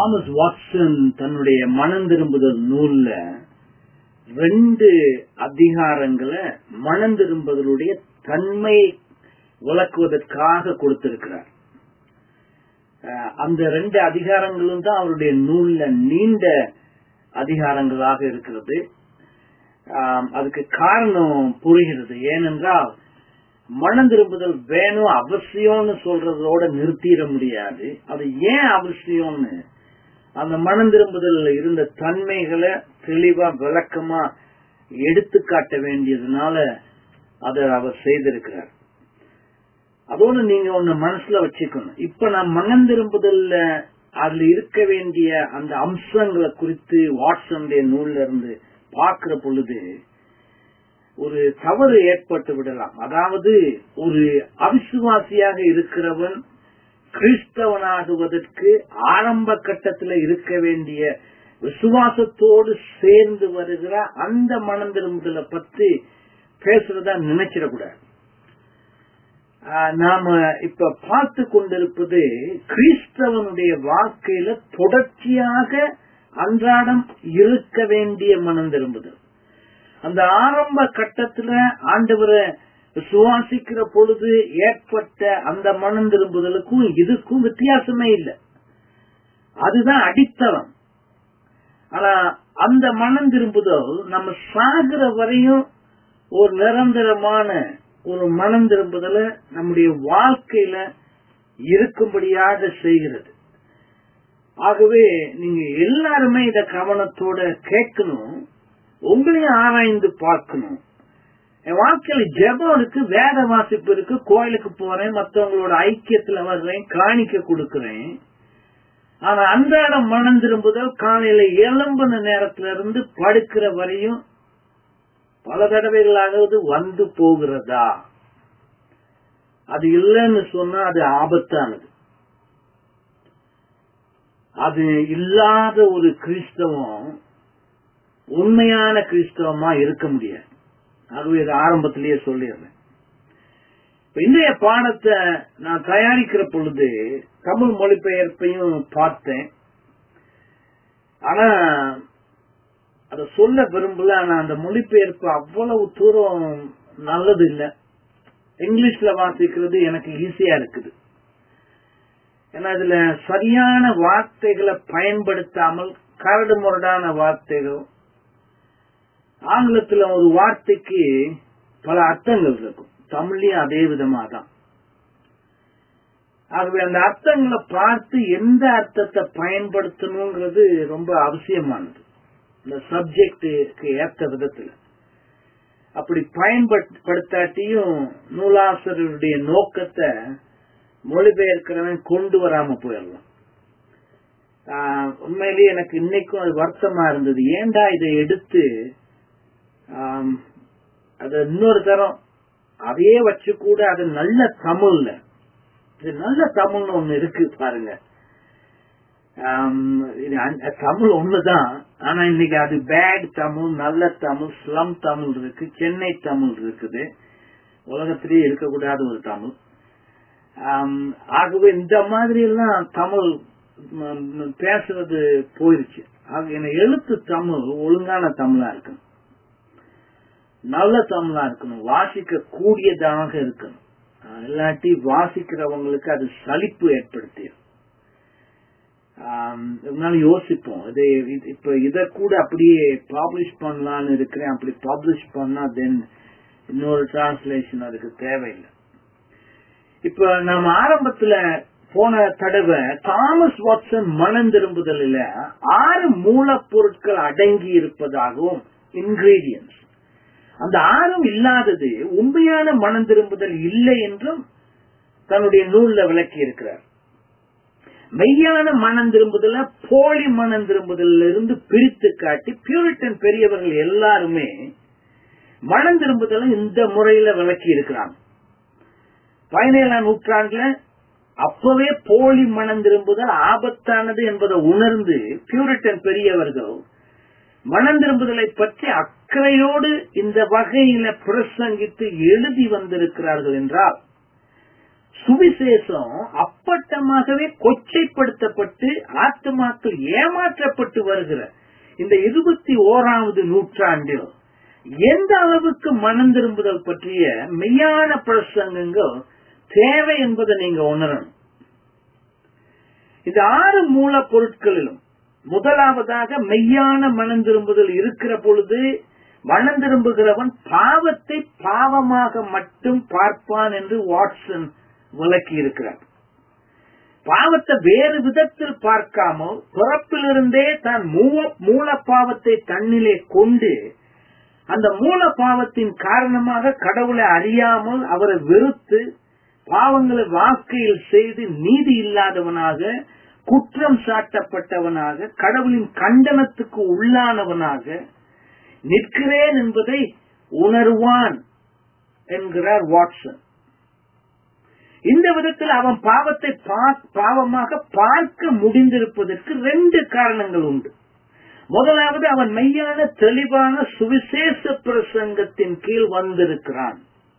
Thomas Watson தன்னுடைய மனம் திரும்புதல் நூல்ல ரெண்டு அதிகாரங்களை மனம் திரும்புதலுடைய தன்மையை விளக்குவதற்காக கொடுத்திருக்கிறார் அஹ் அந்த ரெண்டு அதிகாரங்களும் தான் அவருடைய நூல்ல நீண்ட அதிகாரங்களாக இருக்கிறது ஆம், அதுக்கு காரணம் புரிகிறது ஏனென்றால் மனம் திரும்புதல் வேணும் அவசியம்னு சொல்றதோட நிறுத்திட முடியாது அது ஏன் அவசியம்னு அந்த மனம் திரும்புதல் இருந்த தன்மைகளை தெளிவா விளக்கமா எடுத்து காட்ட வேண்டியதுனால அதை அவர் செய்திருக்கிறார் அதோட நீங்க ஒண்ணு மனசுல வச்சுக்கணும் இப்ப நான் மனம் திரும்புதல்ல அதுல இருக்க வேண்டிய அந்த அம்சங்களை குறித்து வாட்ஸனுடைய நூல்ல இருந்து பார்க்கிற பொழுது ஒரு தவறு ஏற்பட்டு விடலாம் அதாவது ஒரு அவிசுவாசியாக இருக்கிறவன் கிறிஸ்தவனாகுவதற்கு ஆரம்ப கட்டத்தில் இருக்க வேண்டிய விசுவாசத்தோடு சேர்ந்து வருகிற அந்த மனம் திரும்புதலை பற்றி பேசுறதா நினைச்சிடக்கூடாது ஆஹ் நாம இப்ப பார்த்து கொண்டிருப்பது கிறிஸ்தவனுடைய வாழ்க்கையில தொடர்ச்சியாக அன்றாடம் இருக்க வேண்டிய மனம் திரும்புதல் அந்த ஆரம்ப கட்டத்துல ஆண்டவரை சுவாசிக்கிற பொழுது ஏற்பட்ட அந்த மனம் திரும்புதலுக்கும் இதுக்கும் வித்தியாசமே இல்லை அதுதான் அடித்தளம் ஆனா அந்த மனம் திரும்புதல் நம்ம சாகிற வரையும் ஒரு நிரந்தரமான ஒரு மனம் திரும்புதல நம்முடைய வாழ்க்கையில இருக்கும்படியாக செய்கிறது ஆகவே நீங்க எல்லாருமே இத கவனத்தோட கேட்கணும் உங்களையும் ஆராய்ந்து பார்க்கணும் என் வாழ்க்கையில ஜெபம் இருக்கு வேத வாசிப்பு இருக்கு கோயிலுக்கு போறேன் மத்தவங்களோட ஐக்கியத்துல வர்றேன் காணிக்க கொடுக்கறேன் ஆனா அன்றாட மனம் திரும்புதல் காலையில எலும்பின நேரத்துல இருந்து படுக்கிற வரையும் பல தடவைகளாவது வந்து போகிறதா அது இல்லைன்னு சொன்னா அது ஆபத்தானது அது இல்லாத ஒரு கிறிஸ்தவம் உண்மையான கிறிஸ்தவமா இருக்க முடியாது ஆகவே இது ஆரம்பத்திலேயே சொல்லிடுறேன் இப்ப இன்றைய பாடத்தை நான் தயாரிக்கிற பொழுது தமிழ் மொழிபெயர்ப்பையும் பார்த்தேன் ஆனா அத சொல்ல விரும்பல ஆனா அந்த மொழிபெயர்ப்பு அவ்வளவு தூரம் நல்லது இல்ல இங்கிலீஷ்ல வாசிக்கிறது எனக்கு ஈஸியா இருக்குது ஏன்னா இதுல சரியான வார்த்தைகளை பயன்படுத்தாமல் கரடு முரடான வார்த்தைகள் ஆங்கிலத்துல ஒரு வார்த்தைக்கு பல அர்த்தங்கள் இருக்கும் தமிழ்லயும் அதே விதமா தான் ஆகவே அந்த அர்த்தங்களை பார்த்து எந்த அர்த்தத்தை பயன்படுத்தணுங்கிறது ரொம்ப அவசியமானது இந்த சப்ஜெக்டுக்கு ஏற்ற விதத்துல அப்படி பயன்படுத்தாட்டியும் நூலாசிரியருடைய நோக்கத்தை மொழிபெயர்க்கிறவன் கொண்டு வராம போயிடலாம் ஆஹ் உண்மையிலேயே எனக்கு இன்னைக்கும் அது வருத்தமா இருந்தது ஏண்டா இதை எடுத்து ஆம், அது இன்னொரு தரம் அதையே வச்சு கூட அது நல்ல தமிழ்ல இது நல்ல தமிழ்னு ஒண்ணு இருக்கு பாருங்க ஆம், இது அந்த- தமிழ் ஒண்ணுதான் ஆனா இன்னைக்கு அது பேட் தமிழ் நல்ல தமிழ் ஸ்லம் தமிழ் இருக்கு சென்னை தமிழ் இருக்குது உலகத்திலேயே இருக்கக்கூடாத ஒரு தமிழ் ஆம், ஆகவே இந்த மாதிரி எல்லாம் தமிழ் ம், ம், பேசுறது போயிருச்சு ஆக என்ன எழுத்து தமிழ் ஒழுங்கான தமிழா இருக்கணும் நல்ல தமிழா இருக்கணும் வாசிக்க கூடியதாக இருக்கணும் ஆஹ் இல்லாட்டி வாசிக்கிறவங்களுக்கு அது சலிப்பு ஏற்படுத்திடும் ஆம், இதனால யோசிப்போம் இது இது- இப்ப இத கூட அப்படியே பப்ளிஷ் பண்ணலாம்னு இருக்கிறேன் அப்படி பப்ளிஷ் பண்ணா தென் இன்னொரு டிரான்ஸ்லேஷன் அதுக்கு தேவையில்லை இப்ப நாம ஆரம்பத்துல போன தடவை தாமஸ் வாட்சன் மனம் திரும்புதலில் ஆறு மூலப்பொருட்கள் அடங்கி இருப்பதாகவும் இன்கிரீடியன்ஸ் அந்த ஆறும் இல்லாதது உண்மையான மனம் திரும்புதல் இல்லை என்றும் தன்னுடைய நூல்ல விளக்கி இருக்கிறார் மெய்யான மனம் திரும்புதல போலி மனம் திரும்புதல்ல இருந்து பிரித்து காட்டி பியூரிட்டன் பெரியவர்கள் எல்லாருமே மனம் திரும்புதலை இந்த முறையில விளக்கி இருக்கிறாங்க பதினேழாம் நூற்றாண்டுல அப்பவே போலி மனம் திரும்புதல் ஆபத்தானது என்பதை உணர்ந்து பியூரிட்டன் பெரியவர்கள் மனம் திரும்புதலை பற்றி அக்கறையோடு இந்த வகையில பிரசங்கித்து எழுதி வந்திருக்கிறார்கள் என்றால் சுவிசேஷம் அப்பட்டமாகவே கொச்சைப்படுத்தப்பட்டு ஆத்மாக்கள் ஏமாற்றப்பட்டு வருகிற இந்த இருபத்தி ஓராவது நூற்றாண்டில் எந்த அளவுக்கு மனம் திரும்புதல் பற்றிய மெய்யான பிரசங்கங்கள் தேவை என்பதை நீங்க உணரணும் இந்த ஆறு மூலப்பொருட்களிலும் முதலாவதாக மெய்யான மனம் திரும்புதல் இருக்கிற பொழுது மனம் திரும்புகிறவன் பாவத்தை பாவமாக மட்டும் பார்ப்பான் என்று வாட்சன் விளக்கி இருக்கிறார் பாவத்தை வேறு விதத்தில் பார்க்காமல் பிறப்பிலிருந்தே தான் மூல பாவத்தை தன்னிலே கொண்டு அந்த மூல பாவத்தின் காரணமாக கடவுளை அறியாமல் அவரை வெறுத்து பாவங்களை வாழ்க்கையில் செய்து நீதி இல்லாதவனாக குற்றம் சாட்டப்பட்டவனாக கடவுளின் கண்டனத்துக்கு உள்ளானவனாக நிற்கிறேன் என்பதை உணர்வான் என்கிறார் வாட்சன் இந்த விதத்தில் அவன் பாவத்தை பாவமாக பார்க்க முடிந்திருப்பதற்கு ரெண்டு காரணங்கள் உண்டு முதலாவது அவன் மெய்யான தெளிவான சுவிசேஷ பிரசங்கத்தின் கீழ் வந்திருக்கிறான்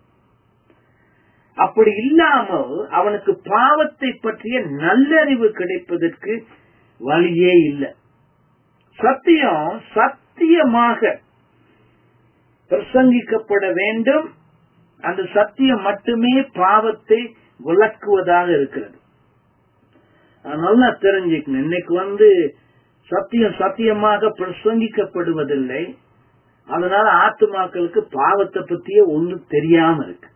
அப்படி இல்லாமல் அவனுக்கு பாவத்தை பற்றிய நல்லறிவு கிடைப்பதற்கு வழியே இல்லை சத்தியம் சத்தியமாக பிரசங்கிக்கப்பட வேண்டும் அந்த சத்தியம் மட்டுமே பாவத்தை விளக்குவதாக இருக்கிறது நல்லா தெரிஞ்சுக்கணும் இன்னைக்கு வந்து சத்தியம் சத்தியமாக பிரசங்கிக்கப்படுவதில்லை அதனால ஆத்துமாக்களுக்கு பாவத்தை பத்தியே ஒன்றும் தெரியாம இருக்கு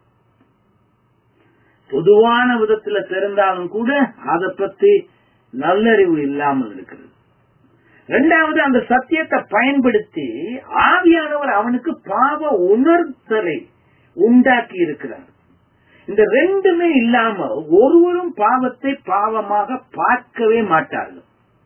பொதுவான விதத்துல தெரிந்தாலும் கூட அதை பத்தி நல்லறிவு இல்லாமல் இருக்கிறது இரண்டாவது அந்த சத்தியத்தை பயன்படுத்தி ஆவியானவர் அவனுக்கு பாவ உணர்த்தலை உண்டாக்கி இருக்கிறார் இந்த ரெண்டுமே இல்லாம ஒருவரும் பாவத்தை பாவமாக பார்க்கவே மாட்டார்கள்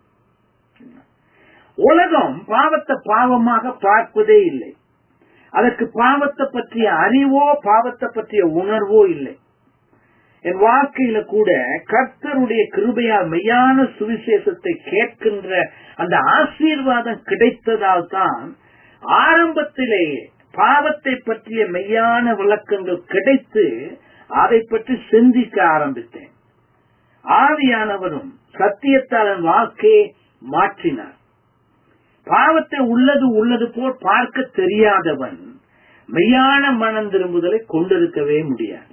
உலகம் பாவத்தை பாவமாக பார்ப்பதே இல்லை அதற்கு பாவத்தை பற்றிய அறிவோ பாவத்தை பற்றிய உணர்வோ இல்லை என் வாழ்க்கையில கூட கர்த்தருடைய கிருபையால் மெய்யான சுவிசேஷத்தை கேட்கின்ற அந்த ஆசீர்வாதம் கிடைத்ததால் தான் ஆரம்பத்திலேயே பாவத்தை பற்றிய மெய்யான விளக்கங்கள் கிடைத்து அதை பற்றி சிந்திக்க ஆரம்பித்தேன் ஆவியானவரும் சத்தியத்தால் என் வாழ்க்கையை மாற்றினார் பாவத்தை உள்ளது உள்ளது போல் பார்க்க தெரியாதவன் மெய்யான மனம் திரும்புதலை கொண்டிருக்கவே முடியாது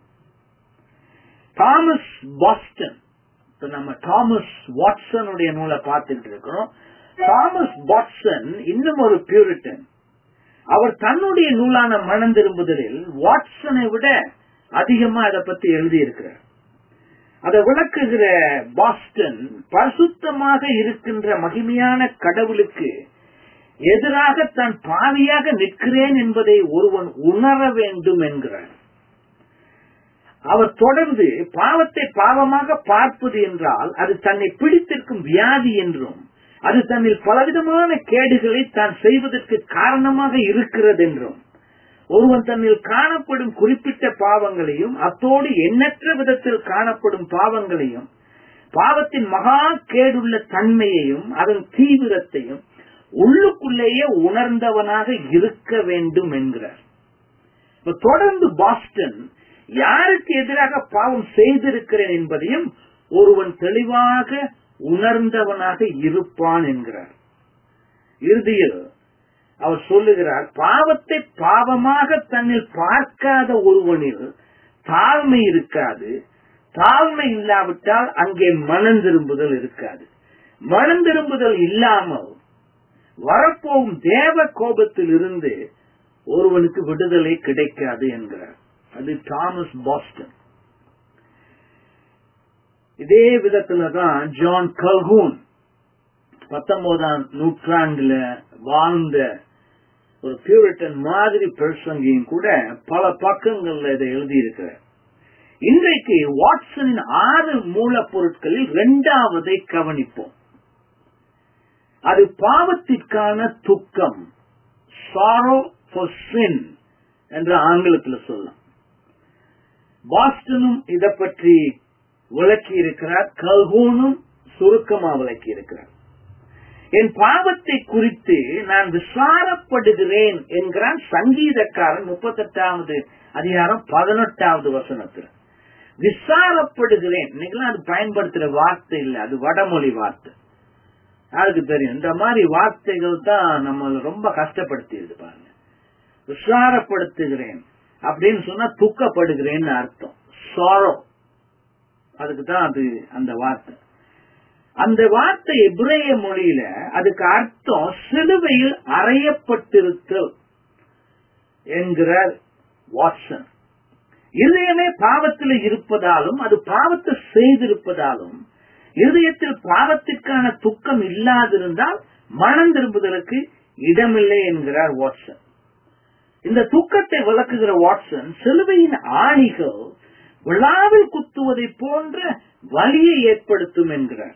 தாமஸ் பாஸ்டன் இப்ப நம்ம தாமஸ் வாட்சனுடைய நூலை பார்த்துட்டு இருக்கிறோம் தாமஸ் வாட்சன் இன்னும் ஒரு பியூரிட்டன் அவர் தன்னுடைய நூலான மனம் திரும்புதலில் வாட்சனை விட அதிகமா அதை பத்தி எழுதியிருக்கிறார் அதை விளக்குகிற பாஸ்டன் பரிசுத்தமாக இருக்கின்ற மகிமையான கடவுளுக்கு எதிராக தான் பாவியாக நிற்கிறேன் என்பதை ஒருவன் உணர வேண்டும் என்கிறார் அவர் தொடர்ந்து பாவத்தை பாவமாக பார்ப்பது என்றால் அது தன்னை பிடித்திருக்கும் வியாதி என்றும் அது தன்னில் பலவிதமான கேடுகளை தான் செய்வதற்கு காரணமாக இருக்கிறது என்றும் ஒருவன் தன்னில் காணப்படும் குறிப்பிட்ட பாவங்களையும் அத்தோடு எண்ணற்ற விதத்தில் காணப்படும் பாவங்களையும் பாவத்தின் மகா கேடுள்ள தன்மையையும் அதன் தீவிரத்தையும் உள்ளுக்குள்ளேயே உணர்ந்தவனாக இருக்க வேண்டும் என்கிறார் தொடர்ந்து பாஸ்டன் யாருக்கு எதிராக பாவம் செய்திருக்கிறேன் என்பதையும் ஒருவன் தெளிவாக உணர்ந்தவனாக இருப்பான் என்கிறார் இறுதியில் அவர் சொல்லுகிறார் பாவத்தை பாவமாக தன்னில் பார்க்காத ஒருவனில் தாழ்மை இருக்காது தாழ்மை இல்லாவிட்டால் அங்கே மனம் திரும்புதல் இருக்காது மனம் திரும்புதல் இல்லாமல் வரப்போகும் தேவ கோபத்தில் இருந்து ஒருவனுக்கு விடுதலை கிடைக்காது என்கிறார் அது தாமஸ் பாஸ்டன் இதே விதத்துலதான் ஜான் கல்ஹூன் பத்தொன்பதாம் நூற்றாண்டுல வாழ்ந்த ஒரு பியூரிட்டன் மாதிரி பிரசங்கியும் கூட பல பக்கங்கள்ல இதை எழுதியிருக்கிறார் இன்றைக்கு வாட்சனின் ஆறு மூலப்பொருட்களில் இரண்டாவதை கவனிப்போம் அது பாவத்திற்கான துக்கம் சாரோ ஃபார் சின் என்ற ஆங்கிலத்தில் சொல்லலாம் பாஸ்டனும் இதை பற்றி விளக்கி இருக்கிறார் கல்கூனும் சுருக்கமா விளக்கி இருக்கிறார் என் பாவத்தை குறித்து நான் விசாரப்படுகிறேன் என்கிறான் சங்கீதக்காரன் முப்பத்தெட்டாவது அதிகாரம் பதினெட்டாவது வசனத்தில் விசாரப்படுகிறேன் இன்னைக்கெல்லாம் அது பயன்படுத்துற வார்த்தை இல்ல அது வடமொழி வார்த்தை யாருக்கு தெரியும் இந்த மாதிரி வார்த்தைகள் தான் நம்ம ரொம்ப கஷ்டப்படுத்திடுது பாருங்க விசாரப்படுத்துகிறேன் அப்படின்னு சொன்னா துக்கப்படுகிறேன்னு அர்த்தம் சாரோ அதுக்கு தான் அது அந்த வார்த்தை அந்த வார்த்தை எபிரேய மொழியில அதுக்கு அர்த்தம் சிலுவையில் அறையப்பட்டிருத்தல் என்கிறார் வாட்சன் இருதயமே பாவத்தில் இருப்பதாலும் அது பாவத்தை செய்திருப்பதாலும் இருதயத்தில் பாவத்திற்கான துக்கம் இல்லாதிருந்தால் மனம் திரும்புதலுக்கு இடமில்லை என்கிறார் வாட்சன் இந்த துக்கத்தை விளக்குகிற வாட்சன் சிலுவையின் ஆணிகள் விழாவில் குத்துவதை போன்ற வலியை ஏற்படுத்தும் என்கிறார்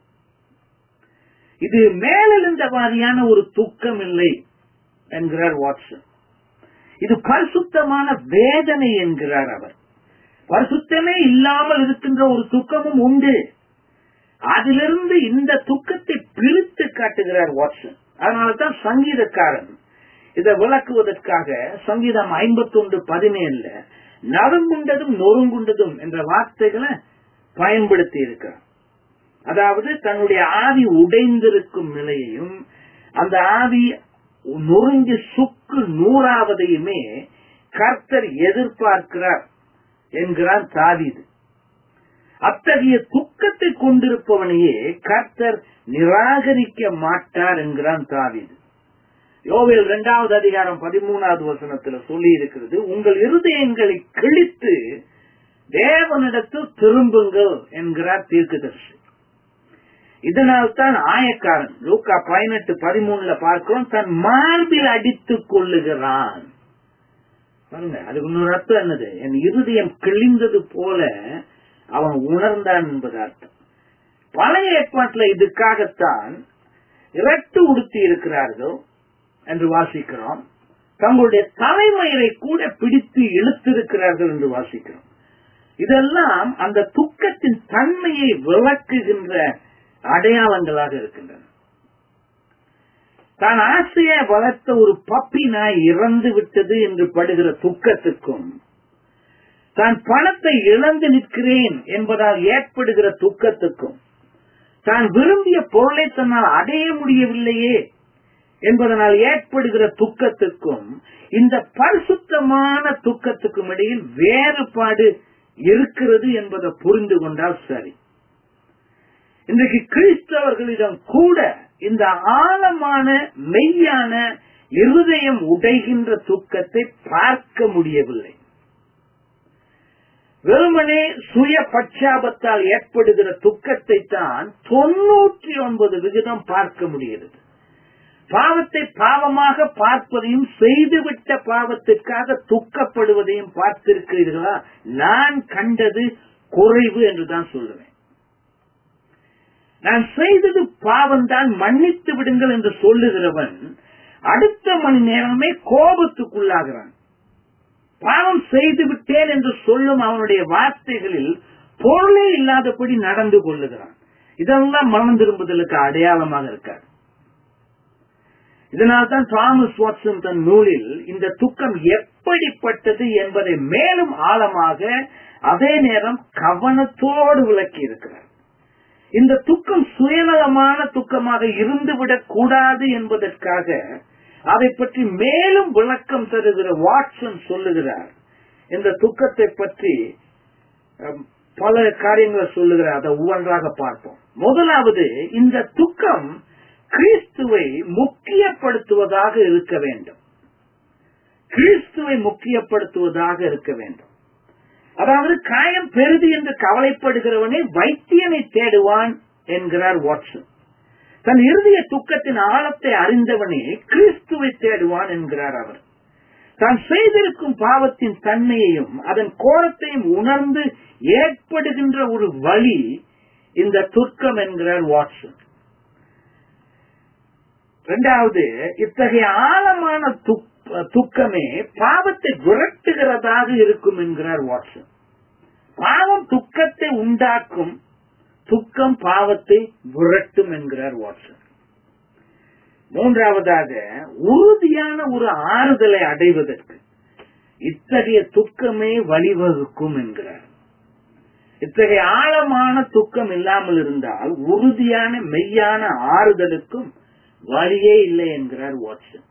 இது மேலெழுந்த வாரியான ஒரு துக்கம் இல்லை என்கிறார் வாட்சன் இது பரிசுத்தமான வேதனை என்கிறார் அவர் பரிசுத்தமே இல்லாமல் இருக்கின்ற ஒரு துக்கமும் உண்டு அதிலிருந்து இந்த துக்கத்தை பிரித்து காட்டுகிறார் வாட்சன் அதனாலதான் சங்கீதக்காரன் இதை விளக்குவதற்காக சங்கீதம் ஐம்பத்தி ஒன்று பதினேழுல நறுங்குண்டதும் நொறுங்குண்டதும் என்ற வார்த்தைகளை பயன்படுத்தி இருக்கிறார் அதாவது தன்னுடைய ஆவி உடைந்திருக்கும் நிலையையும் அந்த ஆவி நொறுங்கி சுக்கு நூறாவதையுமே கர்த்தர் எதிர்பார்க்கிறார் என்கிறார் தாவீது அத்தகைய துக்கத்தை கொண்டிருப்பவனையே கர்த்தர் நிராகரிக்க மாட்டார் என்கிறான் தாவீது யோவேல் இரண்டாவது அதிகாரம் பதிமூணாவது வசனத்துல சொல்லி இருக்கிறது உங்கள் இருதயங்களை கிழித்து தேவனிடத்தில் திரும்புங்கள் என்கிறார் தீர்க்கதரிசி இதனால் தான் ஆயக்காரன் லூக்கா பதினெட்டு பதிமூணுல பார்க்கிறோம் தன் மார்பில் அடித்துக் கொள்ளுகிறான் பாருங்க அதுக்கு இன்னொரு அர்த்தம் என்னது என் இருதயம் கிழிந்தது போல அவன் உணர்ந்தான் என்பது அர்த்தம் பழைய ஏற்பாட்டுல இதுக்காகத்தான் இரட்டு உடுத்தி இருக்கிறார்கள் என்று வாசிக்கிறோம் தங்களுடைய தலைமயிரை கூட பிடித்து இழுத்திருக்கிறார்கள் என்று வாசிக்கிறோம் இதெல்லாம் அந்த துக்கத்தின் தன்மையை விளக்குகின்ற அடையாளங்களாக இருக்கின்றன தான் ஆசையா வளர்த்த ஒரு பப்பி நாய் இறந்து விட்டது என்று படுகிற துக்கத்துக்கும் தான் பணத்தை இழந்து நிற்கிறேன் என்பதால் ஏற்படுகிற துக்கத்துக்கும் தான் விரும்பிய பொருளை தன்னால் அடைய முடியவில்லையே என்பதனால் ஏற்படுகிற துக்கத்துக்கும் இந்த பரிசுத்தமான துக்கத்துக்கும் இடையில் வேறுபாடு இருக்கிறது என்பதை புரிந்து கொண்டால் சரி இன்றைக்கு கிறிஸ்தவர்களிடம் கூட இந்த ஆழமான மெய்யான இருதயம் உடைகின்ற துக்கத்தை பார்க்க முடியவில்லை வெறுமனே சுய பட்சாபத்தால் ஏற்படுகிற துக்கத்தை தான் தொன்னூற்றி ஒன்பது விகிதம் பார்க்க முடிகிறது பாவத்தை பாவமாக பார்ப்பதையும் செய்துவிட்ட பாவத்திற்காக துக்கப்படுவதையும் பார்த்திருக்கிறீர்களா நான் கண்டது குறைவு என்றுதான் சொல்லுவேன் நான் செய்தது பாவம் தான் மன்னித்து விடுங்கள் என்று சொல்லுகிறவன் அடுத்த மணி நேரமே கோபத்துக்குள்ளாகிறான் பாவம் செய்து விட்டேன் என்று சொல்லும் அவனுடைய வார்த்தைகளில் பொருளே இல்லாதபடி நடந்து கொள்ளுகிறான் இதெல்லாம் மனம் திரும்புதலுக்கு அடையாளமாக இருக்காது இதனால்தான் தாமஸ் வாட்சன் தன் நூலில் இந்த துக்கம் எப்படிப்பட்டது என்பதை மேலும் ஆழமாக அதே நேரம் கவனத்தோடு விளக்கி இருக்கிறார் இந்த துக்கம் சுயநலமான துக்கமாக இருந்துவிடக் கூடாது என்பதற்காக அதை பற்றி மேலும் விளக்கம் தருகிற வாட்சன் சொல்லுகிறார் இந்த துக்கத்தை பற்றி பல காரியங்களை சொல்லுகிறார் அதை ஒவ்வொன்றாக பார்ப்போம் முதலாவது இந்த துக்கம் கிறிஸ்துவை முக்கியப்படுத்துவதாக இருக்க வேண்டும் கிறிஸ்துவை முக்கியப்படுத்துவதாக இருக்க வேண்டும் அதாவது காயம் பெருது என்று கவலைப்படுகிறவனே வைத்தியனை தேடுவான் என்கிறார் வாட்சன் தன் இறுதிய துக்கத்தின் ஆழத்தை அறிந்தவனே கிறிஸ்துவை தேடுவான் என்கிறார் அவர் தான் செய்திருக்கும் பாவத்தின் தன்மையையும் அதன் கோரத்தையும் உணர்ந்து ஏற்படுகின்ற ஒரு வழி இந்த துர்க்கம் என்கிறார் வாட்சன் இரண்டாவது இத்தகைய ஆழமான துக்கமே பாவத்தை விரட்டுகிறதாக இருக்கும் என்கிறார் வாட்சன் பாவம் துக்கத்தை உண்டாக்கும் துக்கம் பாவத்தை விரட்டும் என்கிறார் வாட்சன் மூன்றாவதாக உறுதியான ஒரு ஆறுதலை அடைவதற்கு இத்தகைய துக்கமே வழிவகுக்கும் என்கிறார் இத்தகைய ஆழமான துக்கம் இல்லாமல் இருந்தால் உறுதியான மெய்யான ஆறுதலுக்கும் வழியே இல்லை என்கிறார் வாட்சன்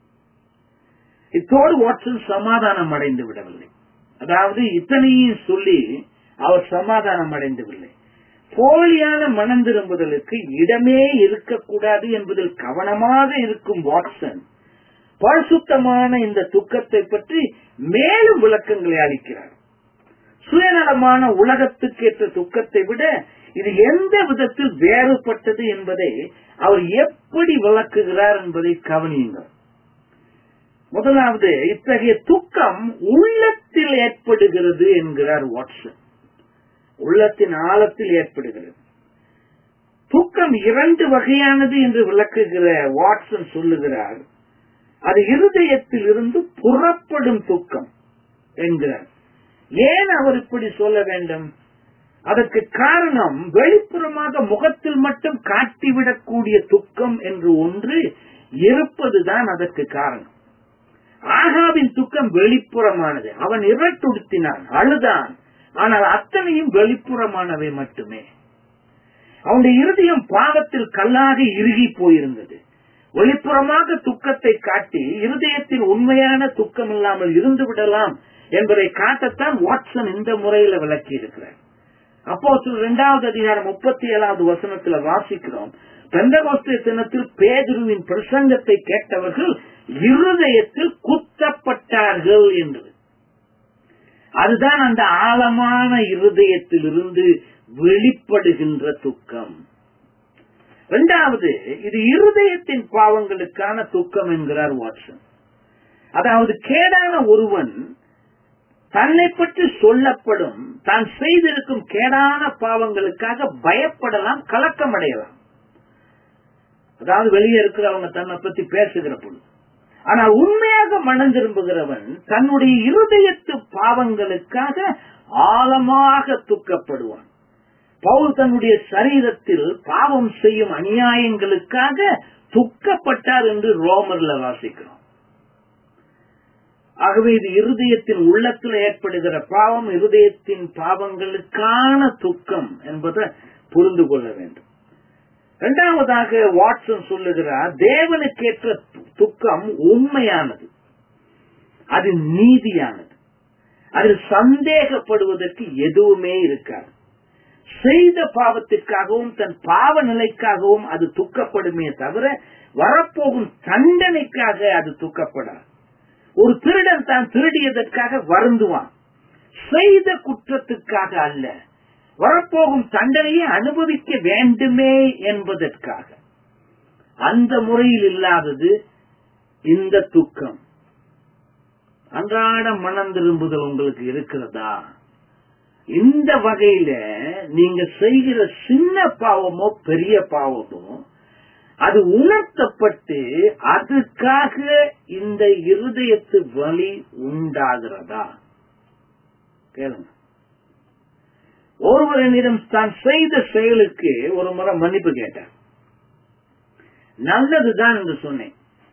இத்தோடு வாட்சன் சமாதானம் அடைந்து விடவில்லை அதாவது இத்தனையும் சொல்லி அவர் சமாதானம் அடைந்தவில்லை போலியான மனம் திரும்புதலுக்கு இடமே இருக்கக்கூடாது என்பதில் கவனமாக இருக்கும் வாட்சன் பரிசுத்தமான இந்த துக்கத்தை பற்றி மேலும் விளக்கங்களை அளிக்கிறார் சுயநலமான உலகத்துக்கேற்ற துக்கத்தை விட இது எந்த விதத்தில் வேறுபட்டது என்பதை அவர் எப்படி விளக்குகிறார் என்பதை கவனியுங்கள் முதலாவது இத்தகைய துக்கம் உள்ளத்தில் ஏற்படுகிறது என்கிறார் வாட்சன் உள்ளத்தின் ஆழத்தில் ஏற்படுகிறது துக்கம் இரண்டு வகையானது என்று விளக்குகிற வாட்சன் சொல்லுகிறார் அது இருதயத்தில் இருந்து புறப்படும் துக்கம் என்கிறார் ஏன் அவர் இப்படி சொல்ல வேண்டும் அதற்கு காரணம் வெளிப்புறமாக முகத்தில் மட்டும் காட்டிவிடக்கூடிய துக்கம் என்று ஒன்று இருப்பதுதான் அதற்கு காரணம் ஆகாவின் துக்கம் வெளிப்புறமானது அவன் இரட்டுடுத்தினான் அழுதான் ஆனால் அத்தனையும் வெளிப்புறமானவை மட்டுமே அவனுடைய இருதயம் பாவத்தில் கல்லாக இறுகி போயிருந்தது வெளிப்புறமாக துக்கத்தை காட்டி இருதயத்தில் உண்மையான துக்கம் இல்லாமல் இருந்து விடலாம் என்பதை காட்டத்தான் வாட்சன் இந்த முறையில விளக்கி இருக்கிறார் அப்போ இரண்டாவது அதிகாரம் முப்பத்தி ஏழாவது வசனத்துல வாசிக்கிறோம் பெந்தகோஸ்தே தினத்தில் பேதுருவின் பிரசங்கத்தை கேட்டவர்கள் இருதயத்தில் குத்தப்பட்டார்கள் என்று அதுதான் அந்த ஆழமான இருதயத்திலிருந்து வெளிப்படுகின்ற துக்கம் இரண்டாவது இது இருதயத்தின் பாவங்களுக்கான துக்கம் என்கிறார் வாட்சன் அதாவது கேடான ஒருவன் தன்னை பற்றி சொல்லப்படும் தான் செய்திருக்கும் கேடான பாவங்களுக்காக பயப்படலாம் கலக்கம் அடையலாம் அதாவது வெளியே இருக்கிறவங்க தன்னை பத்தி பேசுகிற பொழுது ஆனால் உண்மையாக மனம் திரும்புகிறவன் தன்னுடைய இருதயத்து பாவங்களுக்காக ஆழமாக துக்கப்படுவான் பவுல் தன்னுடைய சரீரத்தில் பாவம் செய்யும் அநியாயங்களுக்காக துக்கப்பட்டார் என்று ரோமர்ல வாசிக்கிறோம் ஆகவே இது இருதயத்தின் உள்ளத்தில் ஏற்படுகிற பாவம் இருதயத்தின் பாவங்களுக்கான துக்கம் என்பதை புரிந்து கொள்ள வேண்டும் இரண்டாவதாக வாட்சன் சொல்லுகிறார் தேவனுக்கேற்ற துக்கம் உண்மையானது அது நீதியானது அதில் சந்தேகப்படுவதற்கு எதுவுமே இருக்காது செய்த பாவத்திற்காகவும் தன் பாவ நிலைக்காகவும் அது துக்கப்படுமே தவிர வரப்போகும் தண்டனைக்காக அது துக்கப்படாது ஒரு திருடன் தான் திருடியதற்காக வருந்துவான் செய்த குற்றத்துக்காக அல்ல வரப்போகும் தண்டனையை அனுபவிக்க வேண்டுமே என்பதற்காக அந்த முறையில் இல்லாதது இந்த துக்கம் அன்றாட மனம் திரும்புதல் உங்களுக்கு இருக்கிறதா இந்த வகையில நீங்க செய்கிற சின்ன பாவமோ பெரிய பாவமோ அது உணர்த்தப்பட்டு அதுக்காக இந்த இருதயத்து வலி உண்டாகிறதா கேளுங்க ஒருவரிடம் தான் செய்த செயலுக்கு ஒரு முறை மன்னிப்பு கேட்டார் நல்லதுதான் என்று சொன்னேன்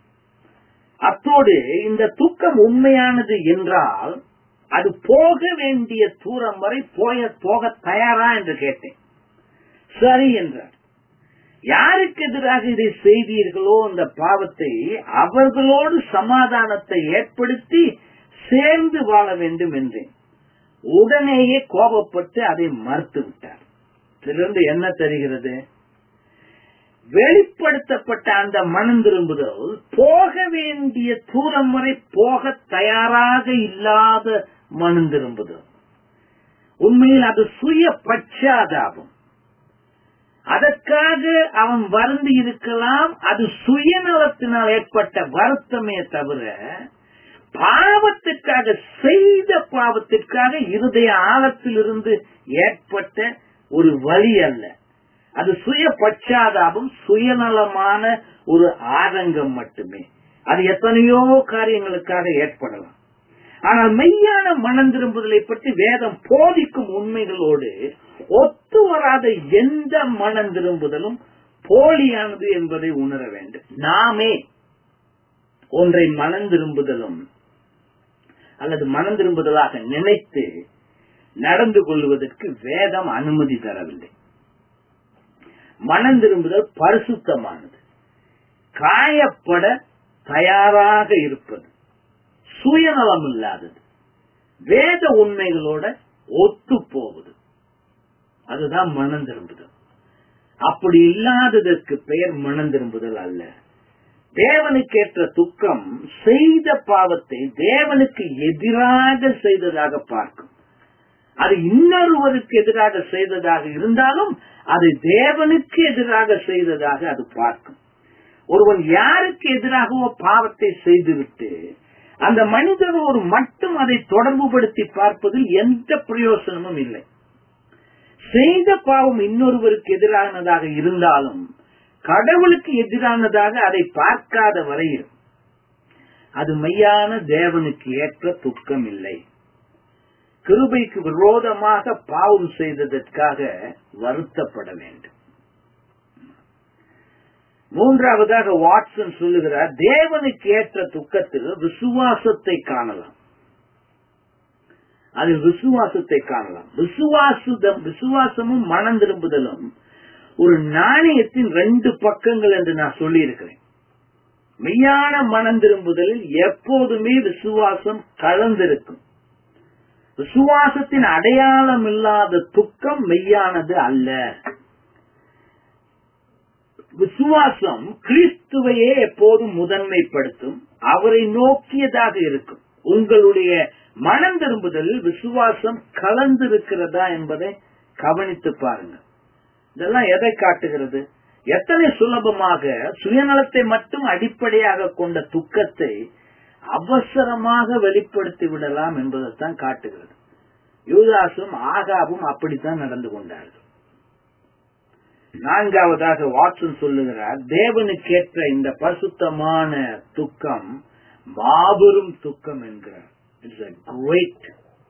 அத்தோடு இந்த துக்கம் உண்மையானது என்றால் அது போக வேண்டிய தூரம் வரை போய போக தயாரா என்று கேட்டேன் சரி என்றார் யாருக்கு எதிராக இதை செய்தீர்களோ அந்த பாவத்தை அவர்களோடு சமாதானத்தை ஏற்படுத்தி சேர்ந்து வாழ வேண்டும் என்றேன் உடனேயே கோபப்பட்டு அதை மறுத்து விட்டார் இதிலிருந்து என்ன தெரிகிறது வெளிப்படுத்தப்பட்ட அந்த மனம் திரும்புதல் போக வேண்டிய தூரம் வரை போக தயாராக இல்லாத மனம் திரும்புதல் உண்மையில் அது சுய பச்சாதாபம் அதற்காக அவன் வருந்தி இருக்கலாம் அது சுயநலத்தினால் ஏற்பட்ட வருத்தமே தவிர பாவத்திற்காக செய்த பாவத்திற்காக இருதய ஆழத்திலிருந்து ஏற்பட்ட ஒரு வழி அல்ல அது சுய பச்சாதாபம் சுயநலமான ஒரு ஆதங்கம் மட்டுமே அது எத்தனையோ காரியங்களுக்காக ஏற்படலாம் ஆனால் மெய்யான மனம் திரும்புதலை பற்றி வேதம் போதிக்கும் உண்மைகளோடு ஒத்து வராத எந்த மனம் திரும்புதலும் போலியானது என்பதை உணர வேண்டும் நாமே ஒன்றை மனம் திரும்புதலும் அல்லது மனம் திரும்புதலாக நினைத்து நடந்து கொள்வதற்கு வேதம் அனுமதி தரவில்லை மனம் திரும்புதல் பரிசுத்தமானது காயப்பட தயாராக இருப்பது சுயநலம் இல்லாதது வேத உண்மைகளோட ஒத்து போவது அதுதான் மனம் திரும்புதல் அப்படி இல்லாததற்கு பெயர் மனம் திரும்புதல் அல்ல தேவனுக்கேற்ற துக்கம் செய்த பாவத்தை தேவனுக்கு எதிராக செய்ததாக பார்க்கும் அது இன்னொருவருக்கு எதிராக செய்ததாக இருந்தாலும் அது தேவனுக்கு எதிராக செய்ததாக அது பார்க்கும் ஒருவன் யாருக்கு எதிராகவோ பாவத்தை செய்துவிட்டு அந்த மனிதர் ஒரு மட்டும் அதை தொடர்புபடுத்தி பார்ப்பதில் எந்த பிரயோசனமும் இல்லை செய்த பாவம் இன்னொருவருக்கு எதிரானதாக இருந்தாலும் கடவுளுக்கு எதிரானதாக அதை பார்க்காத வரையில் அது மையான தேவனுக்கு ஏற்ற துக்கம் இல்லை கிருபைக்கு விரோதமாக பாவம் செய்ததற்காக வருத்தப்பட வேண்டும் மூன்றாவதாக வாட்சன் சொல்லுகிறார் தேவனுக்கு ஏற்ற துக்கத்தில் விசுவாசத்தை காணலாம் அதில் விசுவாசத்தை காணலாம் விசுவாசுதம் விசுவாசமும் மனம் திரும்புதலும் ஒரு நாணயத்தின் ரெண்டு பக்கங்கள் என்று நான் சொல்லி இருக்கிறேன் மெய்யான மனம் திரும்புதலில் எப்போதுமே விசுவாசம் கலந்திருக்கும் விசுவாசத்தின் அடையாளம் இல்லாத துக்கம் மெய்யானது அல்ல விசுவாசம் கிறிஸ்துவையே எப்போதும் முதன்மைப்படுத்தும் அவரை நோக்கியதாக இருக்கும் உங்களுடைய மனம் திரும்புதலில் விசுவாசம் கலந்திருக்கிறதா என்பதை கவனித்து பாருங்க இதெல்லாம் எதை காட்டுகிறது எத்தனை சுலபமாக சுயநலத்தை மட்டும் அடிப்படையாக கொண்ட துக்கத்தை அவசரமாக வெளிப்படுத்தி விடலாம் என்பதைத்தான் காட்டுகிறது யூதாசும் ஆகாவும் அப்படித்தான் நடந்து கொண்டார்கள் நான்காவதாக வாட்சன் சொல்லுகிறார் தேவனுக்கேற்ற இந்த பரிசுத்தமான துக்கம் மாபெரும் துக்கம் என்கிறார் இட்ஸ் அ கிரேட்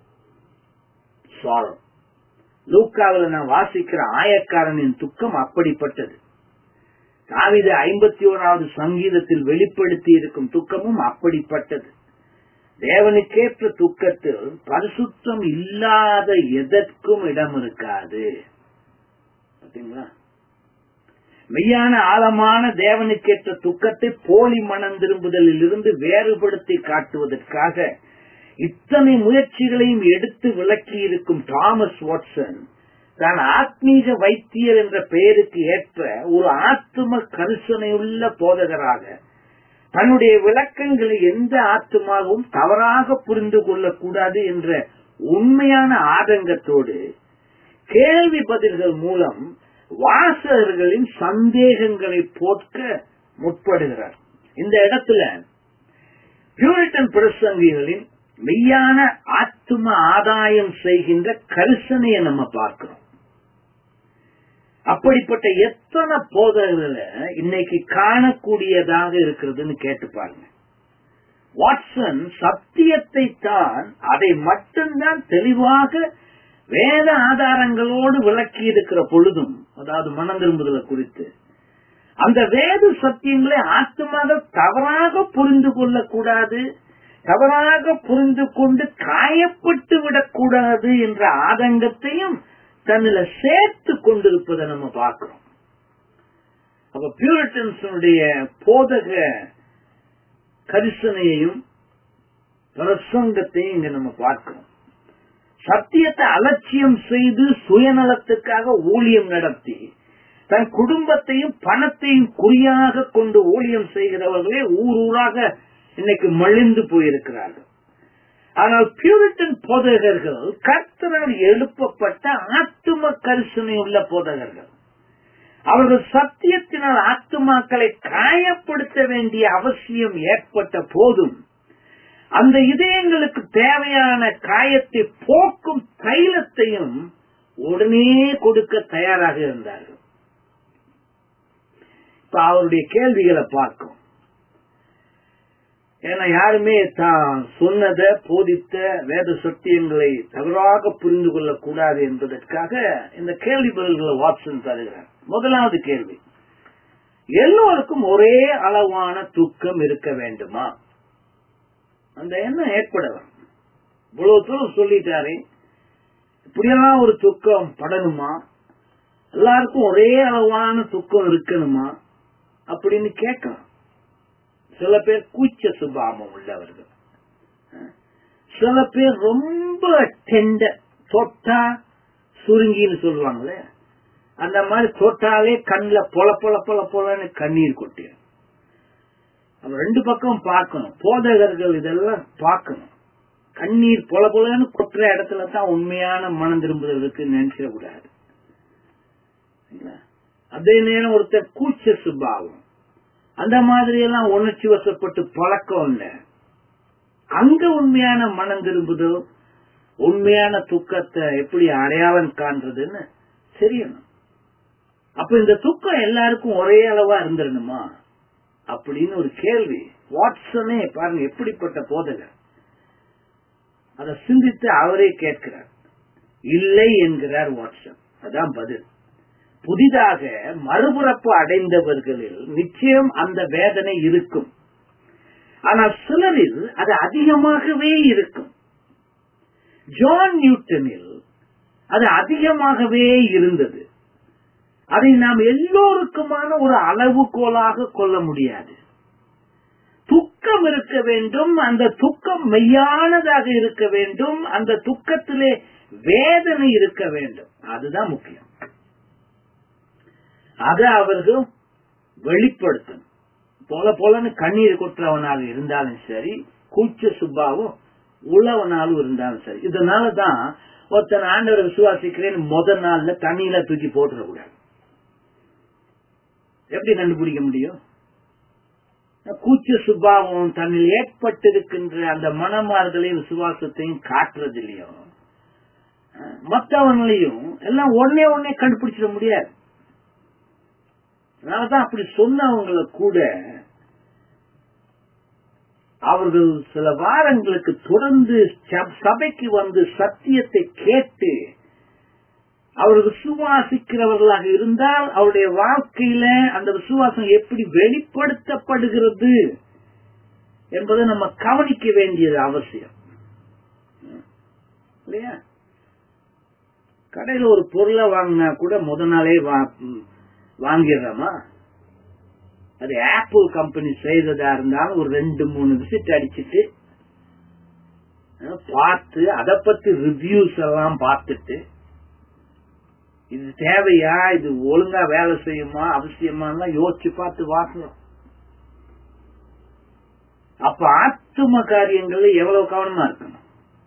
சாரோ லூக்காவில் நான் வாசிக்கிற ஆயக்காரனின் துக்கம் அப்படிப்பட்டது தாவித ஐம்பத்தி ஓராவது சங்கீதத்தில் வெளிப்படுத்தி இருக்கும் துக்கமும் அப்படிப்பட்டது தேவனுக்கேற்ற துக்கத்தில் பரிசுத்தம் இல்லாத எதற்கும் இடம் இருக்காது பார்த்தீங்களா மெய்யான ஆழமான தேவனுக்கேற்ற துக்கத்தை போலி மனம் திரும்புதலில் இருந்து வேறுபடுத்தி காட்டுவதற்காக இத்தனை முயற்சிகளையும் எடுத்து விளக்கி இருக்கும் தாமஸ் வாட்சன் தான் ஆத்மீக வைத்தியர் என்ற பெயருக்கு ஏற்ற ஒரு ஆத்தும கரிசனையுள்ள போதகராக தன்னுடைய விளக்கங்களை எந்த ஆத்துமாவும் தவறாக புரிந்து கொள்ளக்கூடாது என்ற உண்மையான ஆதங்கத்தோடு கேள்வி பதில்கள் மூலம் வாசகர்களின் சந்தேகங்களை போக்க முற்படுகிறார் இந்த இடத்துல பியூரிட்டன் பிரசங்கிகளின் மெய்யான ஆத்தும ஆதாயம் செய்கின்ற கரிசனையை நம்ம பார்க்கிறோம் அப்படிப்பட்ட எத்தனை போதகங்களை இன்னைக்கு காணக்கூடியதாக இருக்கிறதுன்னு கேட்டு பாருங்க வாட்சன் சத்தியத்தை தான் அதை மட்டும்தான் தெளிவாக வேத ஆதாரங்களோடு விளக்கி இருக்கிற பொழுதும் அதாவது மனம் திரும்புதலை குறித்து அந்த வேத சத்தியங்களை ஆத்மாக தவறாக புரிந்து கொள்ளக்கூடாது தவறாக புரிந்து கொண்டு காயப்பட்டு விடக்கூடாது என்ற ஆதங்கத்தையும் தன்னில சேர்த்து கொண்டிருப்பதை நம்ம பார்க்கிறோம் அப்ப பியூரிட்டன்ஸனுடைய போதக கரிசனையையும் பிரசங்கத்தையும் இங்க நம்ம பார்க்கிறோம் சத்தியத்தை அலட்சியம் செய்து சுயநலத்துக்காக ஊழியம் நடத்தி தன் குடும்பத்தையும் பணத்தையும் குறியாக கொண்டு ஊழியம் செய்கிறவர்களே ஊர் ஊராக இன்னைக்கு மலிந்து போயிருக்கிறார்கள் ஆனால் பியூரிட்டன் போதகர்கள் கர்த்தரால் எழுப்பப்பட்ட ஆத்தும கரிசனை உள்ள போதகர்கள் அவர்கள் சத்தியத்தினால் ஆத்துமாக்களை காயப்படுத்த வேண்டிய அவசியம் ஏற்பட்ட போதும் அந்த இதயங்களுக்கு தேவையான காயத்தை போக்கும் தைலத்தையும் உடனே கொடுக்க தயாராக இருந்தார்கள் இப்ப அவருடைய கேள்விகளை பார்க்கும் ஏன்னா யாருமே தான் சொன்னத போதித்த வேத சத்தியங்களை தவறாக புரிந்து கொள்ளக்கூடாது என்பதற்காக இந்த கேள்வி பதில்களை வாட்சன் தருகிறார் முதலாவது கேள்வி எல்லோருக்கும் ஒரே அளவான துக்கம் இருக்க வேண்டுமா அந்த எண்ணம் ஏற்படலாம் இவ்வளவு தூரம் சொல்லிட்டாரே இப்படியெல்லாம் ஒரு துக்கம் படணுமா எல்லாருக்கும் ஒரே அளவான துக்கம் இருக்கணுமா அப்படின்னு கேட்கலாம் சில பேர் கூச்ச சுபாவம் உள்ளவர்கள் சில பேர் ரொம்ப டெண்ட தொட்டா சுருங்கின்னு சொல்லுவாங்களே அந்த மாதிரி தொட்டாலே கண்ணில் பொல பொல பொல பொலன்னு கண்ணீர் கொட்டிடும் நம்ம ரெண்டு பக்கம் பார்க்கணும் போதகர்கள் இதெல்லாம் பார்க்கணும் கண்ணீர் பொல பொலன்னு கொட்டுற இடத்துல தான் உண்மையான மனம் திரும்புதல் இருக்குன்னு நினைச்சிட கூடாது அதே நேரம் ஒருத்தர் கூச்ச சுபாவம் அந்த மாதிரி எல்லாம் உணர்ச்சி வசப்பட்டு பழக்கம் இல்ல அங்க உண்மையான மனம் திரும்புதோ உண்மையான துக்கத்தை எப்படி அடையாளம் காண்றதுன்னு தெரியணும் அப்ப இந்த துக்கம் எல்லாருக்கும் ஒரே அளவா இருந்துடணுமா அப்படின்னு ஒரு கேள்வி வாட்ஸனே பாருங்க எப்படிப்பட்ட போதகர் அதை சிந்தித்து அவரே கேட்கிறார் இல்லை என்கிறார் வாட்ஸன் அதான் பதில் புதிதாக மறுபுறப்பு அடைந்தவர்களில் நிச்சயம் அந்த வேதனை இருக்கும் ஆனால் சிலரில் அது அதிகமாகவே இருக்கும் ஜான் நியூட்டனில் அது அதிகமாகவே இருந்தது அதை நாம் எல்லோருக்குமான ஒரு அளவுகோலாக கொள்ள முடியாது துக்கம் இருக்க வேண்டும் அந்த துக்கம் மெய்யானதாக இருக்க வேண்டும் அந்த துக்கத்திலே வேதனை இருக்க வேண்டும் அதுதான் முக்கியம் அதை அவர்கள் வெளிப்படுத்தணும் போல போலன்னு கண்ணீர் கொட்டுறவனாக இருந்தாலும் சரி கூச்ச சுப்பாவும் உள்ளவனாலும் இருந்தாலும் சரி இதனாலதான் ஒருத்தன் ஆண்டவர் விசுவாசிக்கிறேன் முத நாள்ல தண்ணியில தூக்கி போட்டுடக்கூடாது எப்படி கண்டுபிடிக்க முடியும் கூச்ச சுபாவம் தன்னில் ஏற்பட்டிருக்கின்ற அந்த மனமாறுதலையும் விசுவாசத்தையும் காட்டுறது இல்லையோ மற்றவங்களையும் எல்லாம் உடனே உடனே கண்டுபிடிச்சிட முடியாது அதனாலதான் அப்படி சொன்னவங்களை கூட அவர்கள் சில வாரங்களுக்கு தொடர்ந்து சபைக்கு வந்து சத்தியத்தை கேட்டு அவர்கள் விசுவாசிக்கிறவர்களாக இருந்தால் அவருடைய வாழ்க்கையில அந்த விசுவாசம் எப்படி வெளிப்படுத்தப்படுகிறது என்பதை நம்ம கவனிக்க வேண்டியது அவசியம் இல்லையா கடையில ஒரு பொருளை வாங்கினா கூட முத நாளே வாங்கிடுறோமா அது ஆப்பிள் கம்பெனி செய்ததா இருந்தாலும் ஒரு ரெண்டு மூணு விசிட் அடிச்சுட்டு பார்த்து அதை பத்தி ரிவ்யூஸ் எல்லாம் பார்த்துட்டு இது தேவையா இது ஒழுங்கா வேலை செய்யுமா அவசியமா யோசிச்சு பார்த்து வாங்கணும் அப்ப ஆத்தும காரியங்கள்ல எவ்வளவு கவனமா இருக்கணும்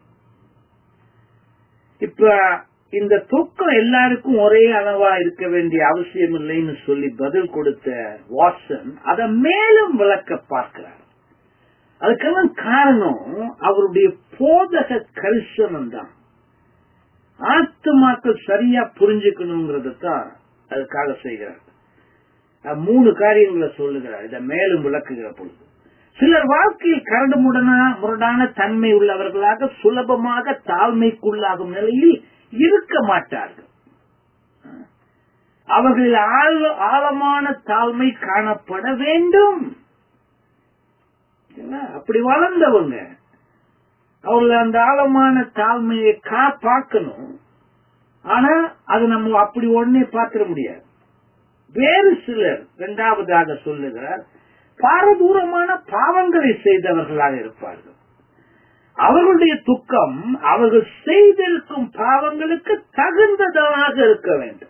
இப்ப இந்த துக்கம் எல்லாருக்கும் ஒரே அளவா இருக்க வேண்டிய அவசியம் இல்லைன்னு சொல்லி பதில் கொடுத்த வாட்சன் அதை மேலும் விளக்க பார்க்கிறார் அதுக்கெல்லாம் காரணம் அவருடைய போதக கரிசனம் தான் ஆத்துமாக்கள் சரியா புரிஞ்சுக்கணுங்கிறத தான் அதுக்காக செய்கிறார் மூணு காரியங்களை சொல்லுகிறார் இதை மேலும் விளக்குகிற பொழுது சிலர் வாழ்க்கையில் கரடு முடனா முரடான தன்மை உள்ளவர்களாக சுலபமாக தாழ்மைக்குள்ளாகும் நிலையில் இருக்க மாட்டார்கள் அவர்களில் ஆழமான தாழ்மை காணப்பட வேண்டும் அப்படி வளர்ந்தவங்க அவர்கள் அந்த ஆழமான தாழ்மையை கா பார்க்கணும் ஆனா அது நம்ம அப்படி உடனே பார்த்திட முடியாது வேறு சிலர் இரண்டாவதாக சொல்லுகிறார் பாரதூரமான பாவங்களை செய்தவர்களாக இருப்பார்கள் அவர்களுடைய துக்கம் அவர்கள் செய்திருக்கும் பாவங்களுக்கு தகுந்ததாக இருக்க வேண்டும்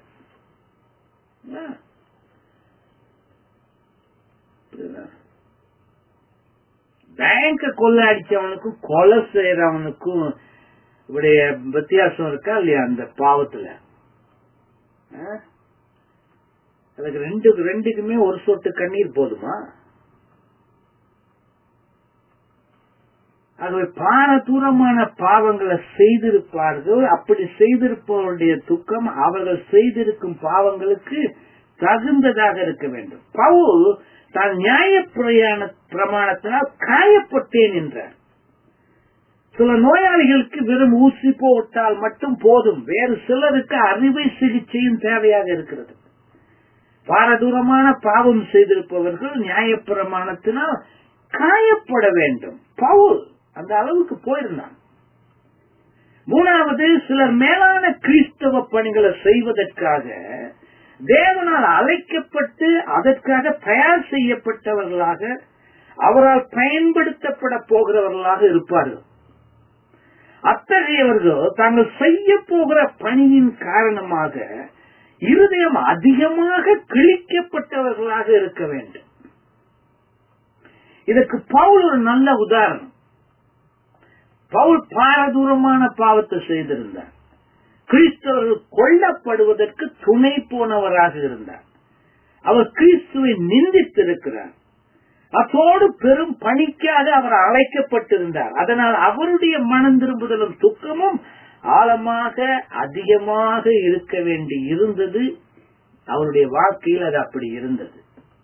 பேங்க கொள்ள அடிச்சவனுக்கும் கொலை செய்யறவனுக்கும் இப்படி வித்தியாசம் இருக்கா இல்லையா அந்த பாவத்துல அதுக்கு ரெண்டு ரெண்டுக்குமே ஒரு சொட்டு கண்ணீர் போதுமா ஆகவே பாரதூரமான பாவங்களை செய்திருப்பார்கள் அப்படி செய்திருப்பவருடைய துக்கம் அவர்கள் செய்திருக்கும் பாவங்களுக்கு தகுந்ததாக இருக்க வேண்டும் பவுல் தான் நியாய பிரயாண பிரமாணத்தினால் காயப்பட்டேன் என்றார் சில நோயாளிகளுக்கு வெறும் ஊசி போட்டால் மட்டும் போதும் வேறு சிலருக்கு அறுவை சிகிச்சையும் தேவையாக இருக்கிறது பாரதூரமான பாவம் செய்திருப்பவர்கள் நியாயப்பிரமாணத்தினால் காயப்பட வேண்டும் பவுல் அந்த அளவுக்கு போயிருந்தான் மூணாவது சிலர் மேலான கிறிஸ்தவ பணிகளை செய்வதற்காக தேவனால் அழைக்கப்பட்டு அதற்காக தயார் செய்யப்பட்டவர்களாக அவரால் பயன்படுத்தப்பட போகிறவர்களாக இருப்பார்கள் அத்தகையவர்கள் தாங்கள் செய்ய போகிற பணியின் காரணமாக இருதயம் அதிகமாக கிழிக்கப்பட்டவர்களாக இருக்க வேண்டும் இதற்கு பவுல் ஒரு நல்ல உதாரணம் பவுல் பாரதூரமான பாவத்தை செய்திருந்தார் கிறிஸ்தவர்கள் கொல்லப்படுவதற்கு துணை போனவராக இருந்தார் அவர் கிறிஸ்துவை நிந்தித்திருக்கிறார் அத்தோடு பெரும் பணிக்காக அவர் அழைக்கப்பட்டிருந்தார் அதனால் அவருடைய மனம் திரும்புதலும் துக்கமும் ஆழமாக அதிகமாக இருக்க வேண்டி இருந்தது அவருடைய வாழ்க்கையில் அது அப்படி இருந்தது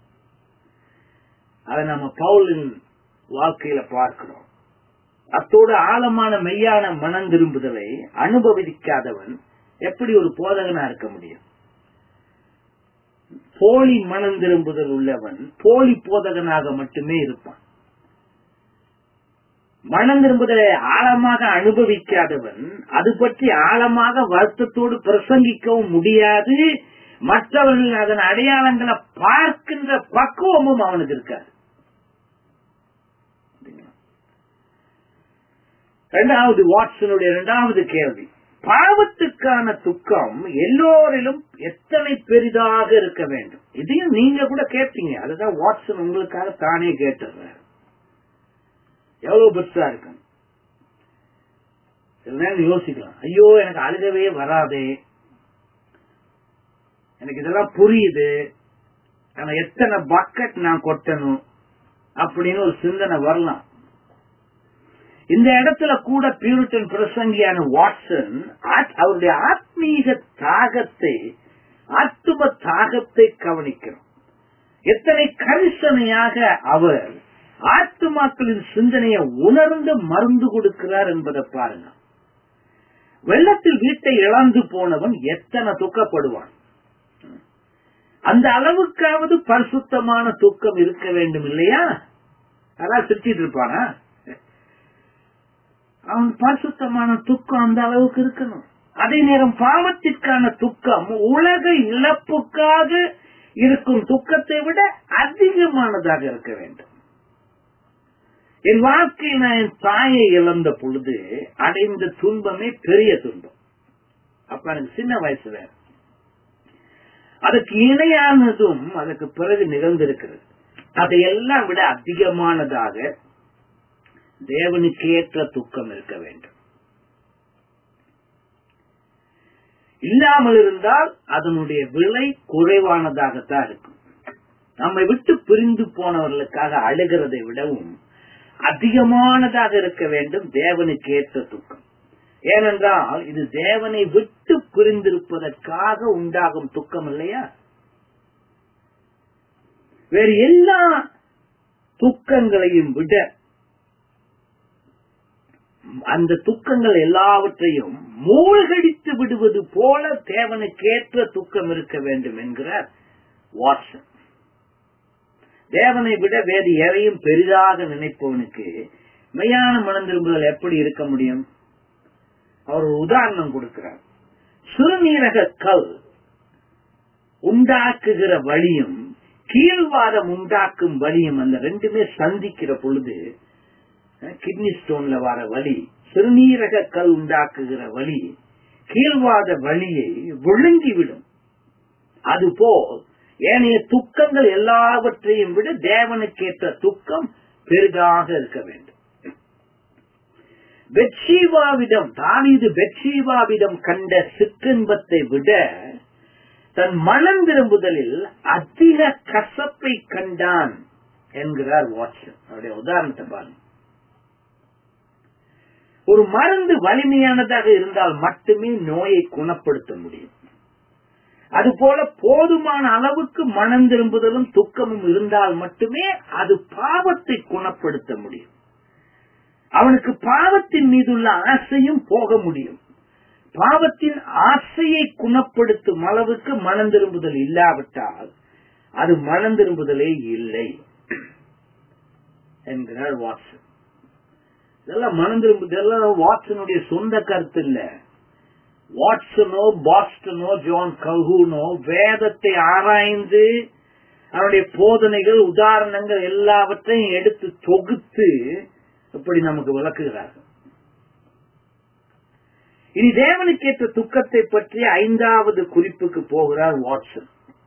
அதை நம்ம பவுலின் வாழ்க்கையில பார்க்கிறோம் அத்தோடு ஆழமான மெய்யான மனம் திரும்புதலை அனுபவிக்காதவன் எப்படி ஒரு போதகனா இருக்க முடியும் போலி மனம் திரும்புதல் உள்ளவன் போலி போதகனாக மட்டுமே இருப்பான் மனம் திரும்புதலை ஆழமாக அனுபவிக்காதவன் அது பற்றி ஆழமாக வருத்தத்தோடு பிரசங்கிக்கவும் முடியாது மற்றவர்கள் அதன் அடையாளங்களை பார்க்கின்ற பக்குவமும் அவனுக்கு இருக்காது இரண்டாவது வாட்சனுடைய இரண்டாவது கேள்வி பாவத்துக்கான துக்கம் எல்லோரிலும் எத்தனை பெரிதாக இருக்க வேண்டும் இதையும் நீங்க கூட கேட்பீங்க அதுதான் வாட்சன் உங்களுக்காக தானே கேட்டுறாரு எவ்வளவு பெருசா இருக்கும் சில நேரம் யோசிக்கலாம் ஐயோ எனக்கு அழுகவே வராதே எனக்கு இதெல்லாம் புரியுது ஆனா எத்தனை பக்கெட் நான் கொட்டணும் அப்படின்னு ஒரு சிந்தனை வரலாம் இந்த இடத்துல கூட பியூரிட்டன் பிரசங்கியான வாட்சன் அவருடைய ஆத்மீக தாகத்தை ஆத்தும தாகத்தை கவனிக்கிறோம் எத்தனை கரிசனையாக அவர் ஆத்துமாக்களின் சிந்தனையை உணர்ந்து மருந்து கொடுக்கிறார் என்பதை பாருங்க வெள்ளத்தில் வீட்டை இழந்து போனவன் எத்தனை துக்கப்படுவான் அந்த அளவுக்காவது பரிசுத்தமான துக்கம் இருக்க வேண்டும் இல்லையா அதான் சிரிச்சிட்டு இருப்பானா அவன் பரிசுத்தமான துக்கம் அந்த அளவுக்கு இருக்கணும் அதே நேரம் பாவத்திற்கான துக்கம் உலக இழப்புக்காக இருக்கும் துக்கத்தை விட அதிகமானதாக இருக்க வேண்டும் என் வாழ்க்கையில் நான் என் தாயை இழந்த பொழுது அடைந்த துன்பமே பெரிய துன்பம் அப்ப எனக்கு சின்ன வயசு வேற அதுக்கு இணையானதும் அதுக்கு பிறகு நிகழ்ந்திருக்கிறது அதையெல்லாம் விட அதிகமானதாக தேவனுக்கு ஏற்ற துக்கம் இருக்க வேண்டும் இல்லாமல் இருந்தால் அதனுடைய விலை குறைவானதாகத்தான் இருக்கும் நம்மை விட்டு பிரிந்து போனவர்களுக்காக அழுகிறதை விடவும் அதிகமானதாக இருக்க வேண்டும் தேவனுக்கு ஏற்ற துக்கம் ஏனென்றால் இது தேவனை விட்டு பிரிந்திருப்பதற்காக உண்டாகும் துக்கம் இல்லையா வேறு எல்லா துக்கங்களையும் விட அந்த துக்கங்கள் எல்லாவற்றையும் மூழ்கடித்து விடுவது போல தேவனுக்கேற்ற துக்கம் இருக்க வேண்டும் என்கிறார் வாட்சன் தேவனை விட வேறு எதையும் பெரிதாக நினைப்பவனுக்கு மெய்யான மனம் திரும்புதல் எப்படி இருக்க முடியும் அவர் ஒரு உதாரணம் கொடுக்கிறார் சிறுநீரக கல் உண்டாக்குகிற வழியும் கீழ்வாதம் உண்டாக்கும் வழியும் அந்த ரெண்டுமே சந்திக்கிற பொழுது கிட்னி ஸ்டோன்ல வர வழி சிறுநீரக கல் உண்டாக்குகிற வழி கீழ்வாத வழியை விழுங்கிவிடும் அதுபோல் ஏனைய துக்கங்கள் எல்லாவற்றையும் விட தேவனுக்கேற்ற துக்கம் பெரிதாக இருக்க வேண்டும் பெட்சீவாவிடம் தாவீது பெட்சீவாவிடம் கண்ட சிற்றின்பத்தை விட தன் மனம் திரும்புதலில் அதிக கசப்பை கண்டான் என்கிறார் வாட்சன் அவருடைய உதாரணத்தை பாருங்க ஒரு மருந்து வலிமையானதாக இருந்தால் மட்டுமே நோயை குணப்படுத்த முடியும் அதுபோல போதுமான அளவுக்கு மனம் திரும்புதலும் துக்கமும் இருந்தால் மட்டுமே அது பாவத்தை குணப்படுத்த முடியும் அவனுக்கு பாவத்தின் மீதுள்ள ஆசையும் போக முடியும் பாவத்தின் ஆசையை குணப்படுத்தும் அளவுக்கு மனம் திரும்புதல் இல்லாவிட்டால் அது மனம் திரும்புதலே இல்லை என்கிறார் வாட்சன் இதெல்லாம் மனம் திரும்ப இதெல்லாம் வாட்சனுடைய சொந்த கருத்து இல்ல வாட்சனோ பாஸ்டனோ ஜான் கல்ஹூனோ வேதத்தை ஆராய்ந்து அவருடைய போதனைகள் உதாரணங்கள் எல்லாவற்றையும் எடுத்து தொகுத்து இப்படி நமக்கு விளக்குகிறார்கள் இனி தேவனுக்கேற்ற துக்கத்தை பற்றி ஐந்தாவது குறிப்புக்கு போகிறார் வாட்சன்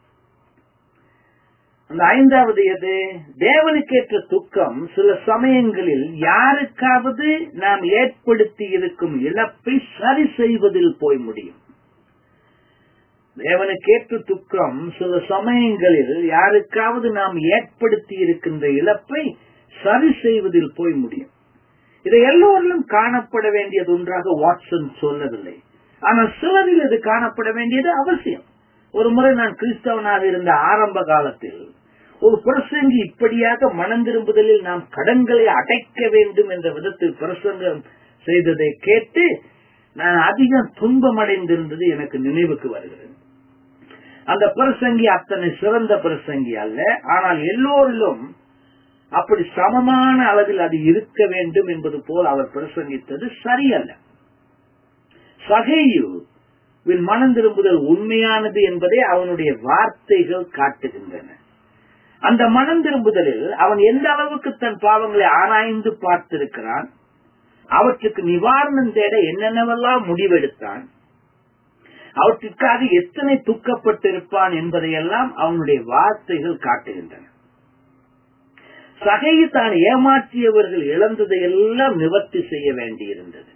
அந்த ஐந்தாவது எது தேவனுக்கேற்ற துக்கம் சில சமயங்களில் யாருக்காவது நாம் ஏற்படுத்தி இருக்கும் இழப்பை சரி செய்வதில் போய் முடியும் தேவனுக்கேற்ற துக்கம் சில சமயங்களில் யாருக்காவது நாம் ஏற்படுத்தி இருக்கின்ற இழப்பை சரி செய்வதில் போய் முடியும் இதை எல்லோரிலும் காணப்பட வேண்டியது ஒன்றாக வாட்சன் சொல்லவில்லை ஆனால் சிலரில் இது காணப்பட வேண்டியது அவசியம் ஒரு முறை நான் கிறிஸ்தவனாக இருந்த ஆரம்ப காலத்தில் ஒரு பிரசங்கி இப்படியாக மனம் திரும்புதலில் நாம் கடன்களை அடைக்க வேண்டும் என்ற விதத்தில் பிரசங்கம் செய்ததை கேட்டு நான் அதிகம் துன்பமடைந்திருந்தது எனக்கு நினைவுக்கு வருகிறது அந்த பிரசங்கி அத்தனை சிறந்த பிரசங்கி அல்ல ஆனால் எல்லோரிலும் அப்படி சமமான அளவில் அது இருக்க வேண்டும் என்பது போல் அவர் பிரசங்கித்தது சரியல்ல சகையு மனம் திரும்புதல் உண்மையானது என்பதை அவனுடைய வார்த்தைகள் காட்டுகின்றன அந்த மனம் திரும்புதலில் அவன் எந்த அளவுக்கு தன் பாவங்களை ஆராய்ந்து பார்த்திருக்கிறான் அவற்றுக்கு நிவாரணம் தேட என்னென்னவெல்லாம் முடிவெடுத்தான் அவற்றிற்காக எத்தனை துக்கப்பட்டிருப்பான் என்பதையெல்லாம் அவனுடைய வார்த்தைகள் காட்டுகின்றன சகையை தான் ஏமாற்றியவர்கள் இழந்ததை எல்லாம் நிவர்த்தி செய்ய வேண்டியிருந்தது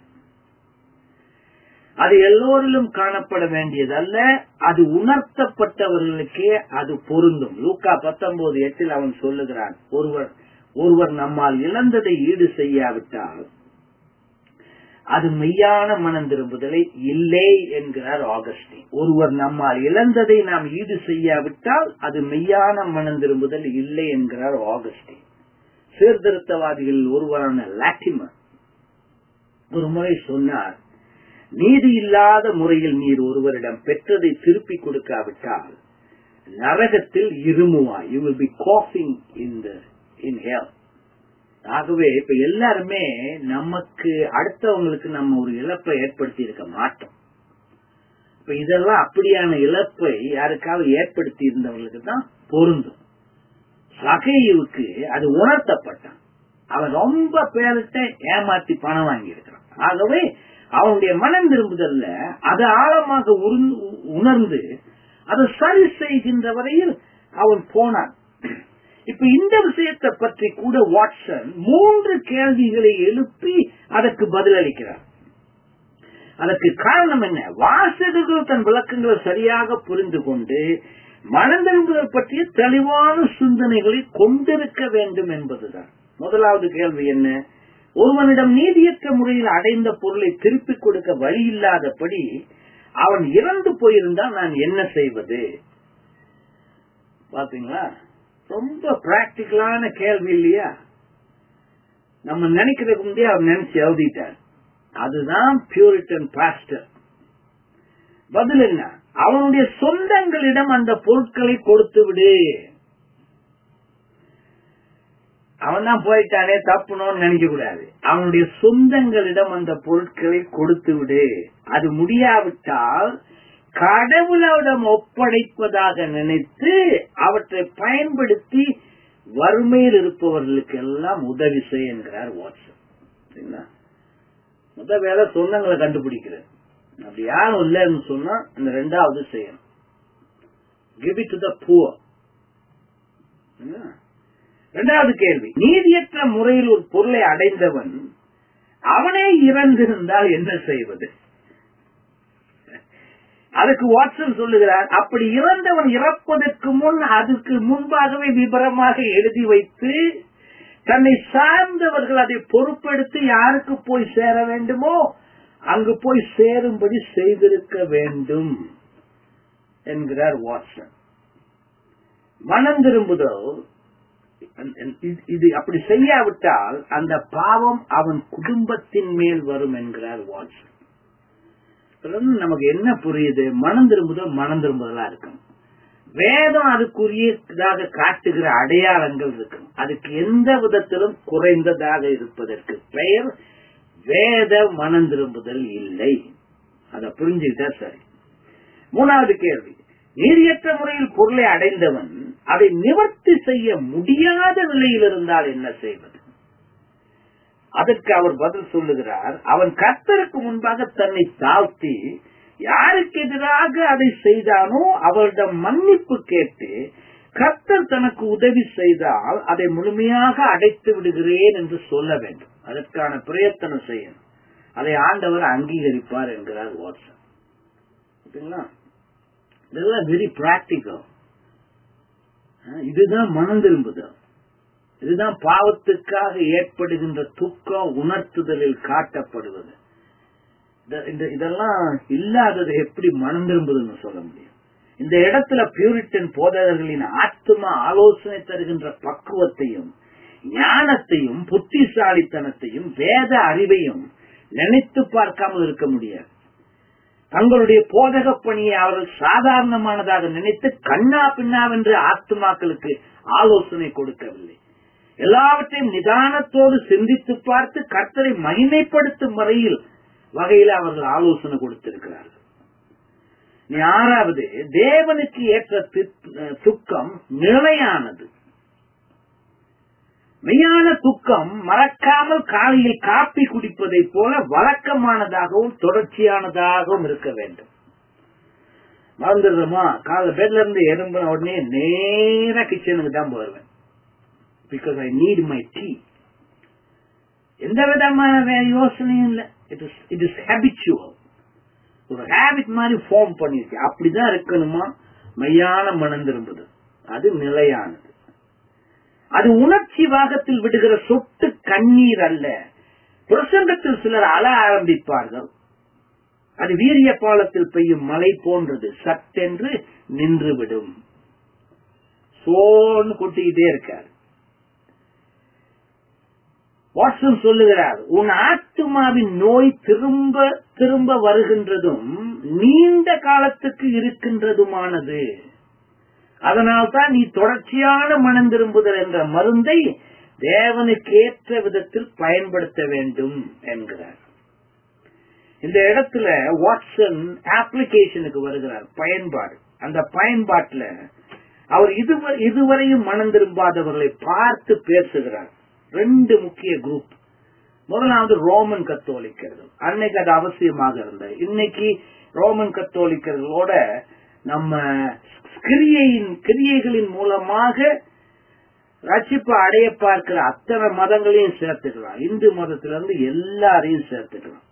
அது எல்லோரிலும் காணப்பட வேண்டியதல்ல அது உணர்த்தப்பட்டவர்களுக்கே அது பொருந்தும் லூக்கா பத்தொன்பது எட்டில் அவன் சொல்லுகிறான் ஒருவர் ஒருவர் நம்மால் இழந்ததை ஈடு செய்யாவிட்டால் அது மெய்யான மனம் திரும்புதலை இல்லை என்கிறார் ஆகஸ்டின் ஒருவர் நம்மால் இழந்ததை நாம் ஈடு செய்யாவிட்டால் அது மெய்யான மனம் திரும்புதல் இல்லை என்கிறார் ஆகஸ்டின் சீர்திருத்தவாதிகளில் ஒருவரான லாட்டிமர் ஒரு முறை சொன்னார் நீதி இல்லாத முறையில் நீர் ஒருவரிடம் பெற்றதை திருப்பி கொடுக்காவிட்டால் நரகத்தில் இருமுவாய் யூ வில் பி காஃபிங் இன் த இன் ஹேர் ஆகவே இப்ப எல்லாருமே நமக்கு அடுத்தவங்களுக்கு நம்ம ஒரு இழப்பை ஏற்படுத்தி இருக்க மாட்டோம் இப்ப இதெல்லாம் அப்படியான இழப்பை யாருக்காவது ஏற்படுத்தி இருந்தவங்களுக்கு தான் பொருந்தும் சகையுக்கு அது உணர்த்தப்பட்டான் அவன் ரொம்ப பேர்கிட்ட ஏமாத்தி பணம் வாங்கி இருக்கிறான் ஆகவே அவனுடைய மனம் திரும்புதல்ல அது ஆழமாக உணர்ந்து அதை சரி செய்கின்ற வரையில் அவன் போனான் இப்ப இந்த விஷயத்தை பற்றி கூட வாட்சன் மூன்று கேள்விகளை எழுப்பி அதற்கு பதிலளிக்கிறார் அதற்கு காரணம் என்ன வாசகர்கள் தன் விளக்கங்களை சரியாக புரிந்து கொண்டு மனம் திரும்புதல் பற்றிய தெளிவான சிந்தனைகளை கொண்டிருக்க வேண்டும் என்பதுதான் முதலாவது கேள்வி என்ன ஒருவனிடம் நீதியற்ற முறையில் அடைந்த பொருளை திருப்பிக் கொடுக்க வழி இல்லாதபடி அவன் இறந்து போயிருந்தால் நான் என்ன செய்வது பாத்தீங்களா ரொம்ப பிராக்டிக்கலான கேள்வி இல்லையா நம்ம நினைக்கிறதுக்கு முந்தைய அவர் நினைச்சு எழுதிட்டார் அதுதான் பியூரிட்டன் பாஸ்டர் பதில் என்ன அவனுடைய சொந்தங்களிடம் அந்த பொருட்களை கொடுத்து விடு அவன் தான் போயிட்டானே தப்புனோன்னு நினைக்க கூடாது அவனுடைய சொந்தங்களிடம் அந்த பொருட்களை கொடுத்து விடு அது முடியாவிட்டால் கடவுளிடம் ஒப்படைப்பதாக நினைத்து அவற்றை பயன்படுத்தி வறுமையில் இருப்பவர்களுக்கு எல்லாம் உதவி செய்ய என்கிறார் வாட்ஸ்அப் முத வேலை சொந்தங்களை கண்டுபிடிக்கிறது அப்படி யாரும் இல்லைன்னு சொன்னா அந்த ரெண்டாவது செய்யணும் give it to the poor இரண்டாவது கேள்வி நீதியற்ற முறையில் ஒரு பொருளை அடைந்தவன் அவனே இறந்திருந்தால் என்ன செய்வது அதுக்கு வாட்சன் சொல்லுகிறார் அப்படி இறந்தவன் இறப்பதற்கு முன் அதுக்கு முன்பாகவே விபரமாக எழுதி வைத்து தன்னை சார்ந்தவர்கள் அதை பொறுப்பெடுத்து யாருக்கு போய் சேர வேண்டுமோ அங்கு போய் சேரும்படி செய்திருக்க வேண்டும் என்கிறார் வாட்சன் மனம் திரும்புதல் இது அப்படி செய்யாவிட்டால் அந்த பாவம் அவன் குடும்பத்தின் மேல் வரும் என்கிறார் வாட்சன் நமக்கு என்ன புரியுது மனம் திரும்புதல் மனம் திரும்புதலா இருக்கும் வேதம் அதுக்குரியதாக காட்டுகிற அடையாளங்கள் இருக்கும் அதுக்கு எந்த விதத்திலும் குறைந்ததாக இருப்பதற்கு பெயர் வேத மனம் திரும்புதல் இல்லை அதை புரிஞ்சுக்கிட்டா சரி மூணாவது கேள்வி நீதியற்ற முறையில் பொருளை அடைந்தவன் அதை நிவர்த்தி செய்ய முடியாத நிலையில் இருந்தால் என்ன செய்வது அதற்கு அவர் பதில் சொல்லுகிறார் அவன் கர்த்தருக்கு முன்பாக தன்னை தாழ்த்தி யாருக்கு எதிராக அதை செய்தானோ அவரிடம் மன்னிப்பு கேட்டு கர்த்தர் தனக்கு உதவி செய்தால் அதை முழுமையாக அடைத்து விடுகிறேன் என்று சொல்ல வேண்டும் அதற்கான பிரயத்தனம் செய்யணும் அதை ஆண்டவர் அங்கீகரிப்பார் என்கிறார் வாட்ஸ்அப் ஓகேங்களா இதெல்லாம் வெரி பிராக்டிக்கல் இதுதான் மனம் திரும்புதல் இதுதான் பாவத்துக்காக ஏற்படுகின்ற துக்கம் உணர்த்துதலில் காட்டப்படுவது இதெல்லாம் இல்லாதது எப்படி மனம் திரும்புதுன்னு சொல்ல முடியும் இந்த இடத்துல பியூரிட்டன் போதகர்களின் ஆத்ம ஆலோசனை தருகின்ற பக்குவத்தையும் ஞானத்தையும் புத்திசாலித்தனத்தையும் வேத அறிவையும் நினைத்து பார்க்காமல் இருக்க முடியாது தங்களுடைய போதக பணியை அவர்கள் சாதாரணமானதாக நினைத்து கண்ணா பின்னாவென்று ஆத்மாக்களுக்கு ஆலோசனை கொடுக்கவில்லை எல்லாவற்றையும் நிதானத்தோடு சிந்தித்து பார்த்து கர்த்தரை மகிமைப்படுத்தும் வரையில் வகையில் அவர்கள் ஆலோசனை கொடுத்திருக்கிறார்கள் ஆறாவது தேவனுக்கு ஏற்ற துக்கம் நிலையானது மெய்யான துக்கம் மறக்காமல் காலையில் காப்பி குடிப்பதை போல வழக்கமானதாகவும் தொடர்ச்சியானதாகவும் இருக்க வேண்டும் மறந்துடுறோமா காலை பெட்ல இருந்து எறும்பின உடனே நேரா கிச்சனுக்கு தான் போயிருவேன் because I need my tea எந்த விதமான யோசனையும் இல்லை it is it is habitual ஒரு ஹேபிட் மாதிரி ஃபார்ம் பண்ணிருக்கு அப்படிதான் இருக்கணுமா மையான மனம் திரும்புது அது நிலையானது அது உணர்ச்சி வாகத்தில் விடுகிற சொட்டு கண்ணீர் அல்ல பிரசங்கத்தில் சிலர் அழ ஆரம்பிப்பார்கள் அது வீரிய பாலத்தில் பெய்யும் மழை போன்றது சட்டென்று நின்றுவிடும் சோன்னு கொட்டிக்கிட்டே இருக்காரு வாட்சன் சொல்லுகிறார் உன் ஆத்துமாவின் நோய் திரும்ப திரும்ப வருகின்றதும் நீண்ட காலத்துக்கு இருக்கின்றதுமானது அதனால்தான் நீ தொடர்ச்சியான மனம் திரும்புதல் என்ற மருந்தை தேவனுக்கு ஏற்ற விதத்தில் பயன்படுத்த வேண்டும் என்கிறார் இந்த இடத்துல வாட்சன் அப்ளிகேஷனுக்கு வருகிறார் பயன்பாடு அந்த பயன்பாட்டில் அவர் இதுவரையும் மனம் திரும்பாதவர்களை பார்த்து பேசுகிறார் ரெண்டு முக்கிய குரூப் முதலாவது ரோமன் கத்தோலிக்கர்கள் அன்னைக்கு அது அவசியமாக இருந்தது இன்னைக்கு ரோமன் கத்தோலிக்கர்களோட நம்ம கிரியையின் கிரியைகளின் மூலமாக ரட்சிப்பு அடைய பார்க்கிற அத்தனை மதங்களையும் சேர்த்துக்கலாம் இந்து மதத்திலிருந்து எல்லாரையும் சேர்த்துக்கலாம்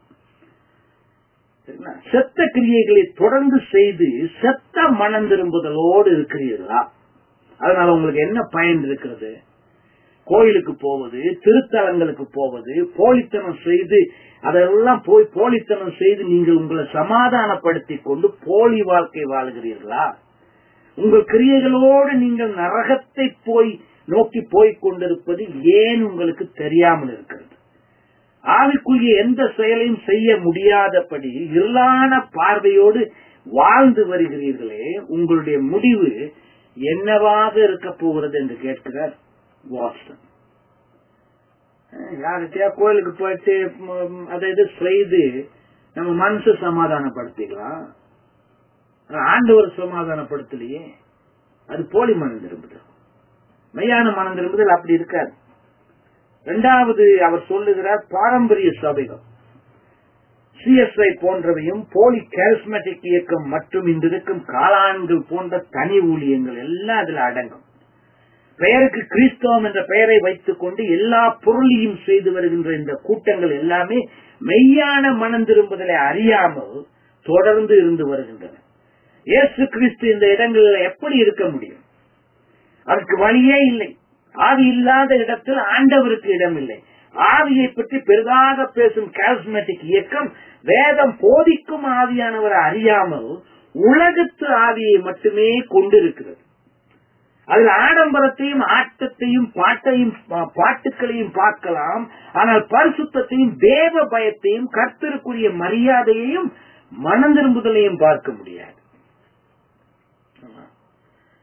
செத்த கிரியைகளை தொடர்ந்து செய்து செத்த மனம் திரும்புதலோடு இருக்கிறீர்களா அதனால உங்களுக்கு என்ன பயன் இருக்கிறது கோயிலுக்கு போவது திருத்தலங்களுக்கு போவது போலித்தனம் செய்து அதெல்லாம் போய் போலித்தனம் செய்து நீங்கள் உங்களை சமாதானப்படுத்திக் கொண்டு போலி வாழ்க்கை வாழ்கிறீர்களா உங்கள் கிரியைகளோடு நீங்கள் நரகத்தை போய் நோக்கி போய் கொண்டிருப்பது ஏன் உங்களுக்கு தெரியாமல் இருக்கிறது ஆவிக்குரிய எந்த செயலையும் செய்ய முடியாதபடி இருளான பார்வையோடு வாழ்ந்து வருகிறீர்களே உங்களுடைய முடிவு என்னவாக இருக்க போகிறது என்று கேட்கிறார் வாட்சன் யார்கிட்டயா கோயிலுக்கு போயிட்டு அதை இது செய்து நம்ம மனசு சமாதானப்படுத்திக்கலாம் ஆண்டவர் சமாதானப்படுத்தலையே அது போலி மனம் திரும்புதல் மெய்யான மனம் திரும்புதல் அப்படி இருக்காது இரண்டாவது அவர் சொல்லுகிறார் பாரம்பரிய சபைகள் சிஎஸ்ஐ போன்றவையும் போலி கேரிஸ்மேட்டிக் இயக்கம் மற்றும் இன்றிருக்கும் காலான்கள் போன்ற தனி ஊழியங்கள் எல்லாம் அதுல அடங்கும் பெயருக்கு கிறிஸ்தவம் என்ற பெயரை வைத்துக் கொண்டு எல்லா பொருளையும் செய்து வருகின்ற இந்த கூட்டங்கள் எல்லாமே மெய்யான மனம் திரும்புதலை அறியாமல் தொடர்ந்து இருந்து வருகின்றன இயேசு கிறிஸ்து இந்த இடங்களில் எப்படி இருக்க முடியும் அதற்கு வழியே இல்லை ஆவி இல்லாத இடத்தில் ஆண்டவருக்கு இடம் இல்லை ஆவியை பற்றி பெரிதாக பேசும் காஸ்மெட்டிக் இயக்கம் வேதம் போதிக்கும் ஆவியானவரை அறியாமல் உலகத்து ஆவியை மட்டுமே கொண்டிருக்கிறது அதில் ஆடம்பரத்தையும் ஆட்டத்தையும் பாட்டையும் பாட்டுக்களையும் பார்க்கலாம் ஆனால் பரிசுத்தையும் தேவ பயத்தையும் கர்த்தருக்குரிய மரியாதையையும் மனம் திரும்புதலையும் பார்க்க முடியாது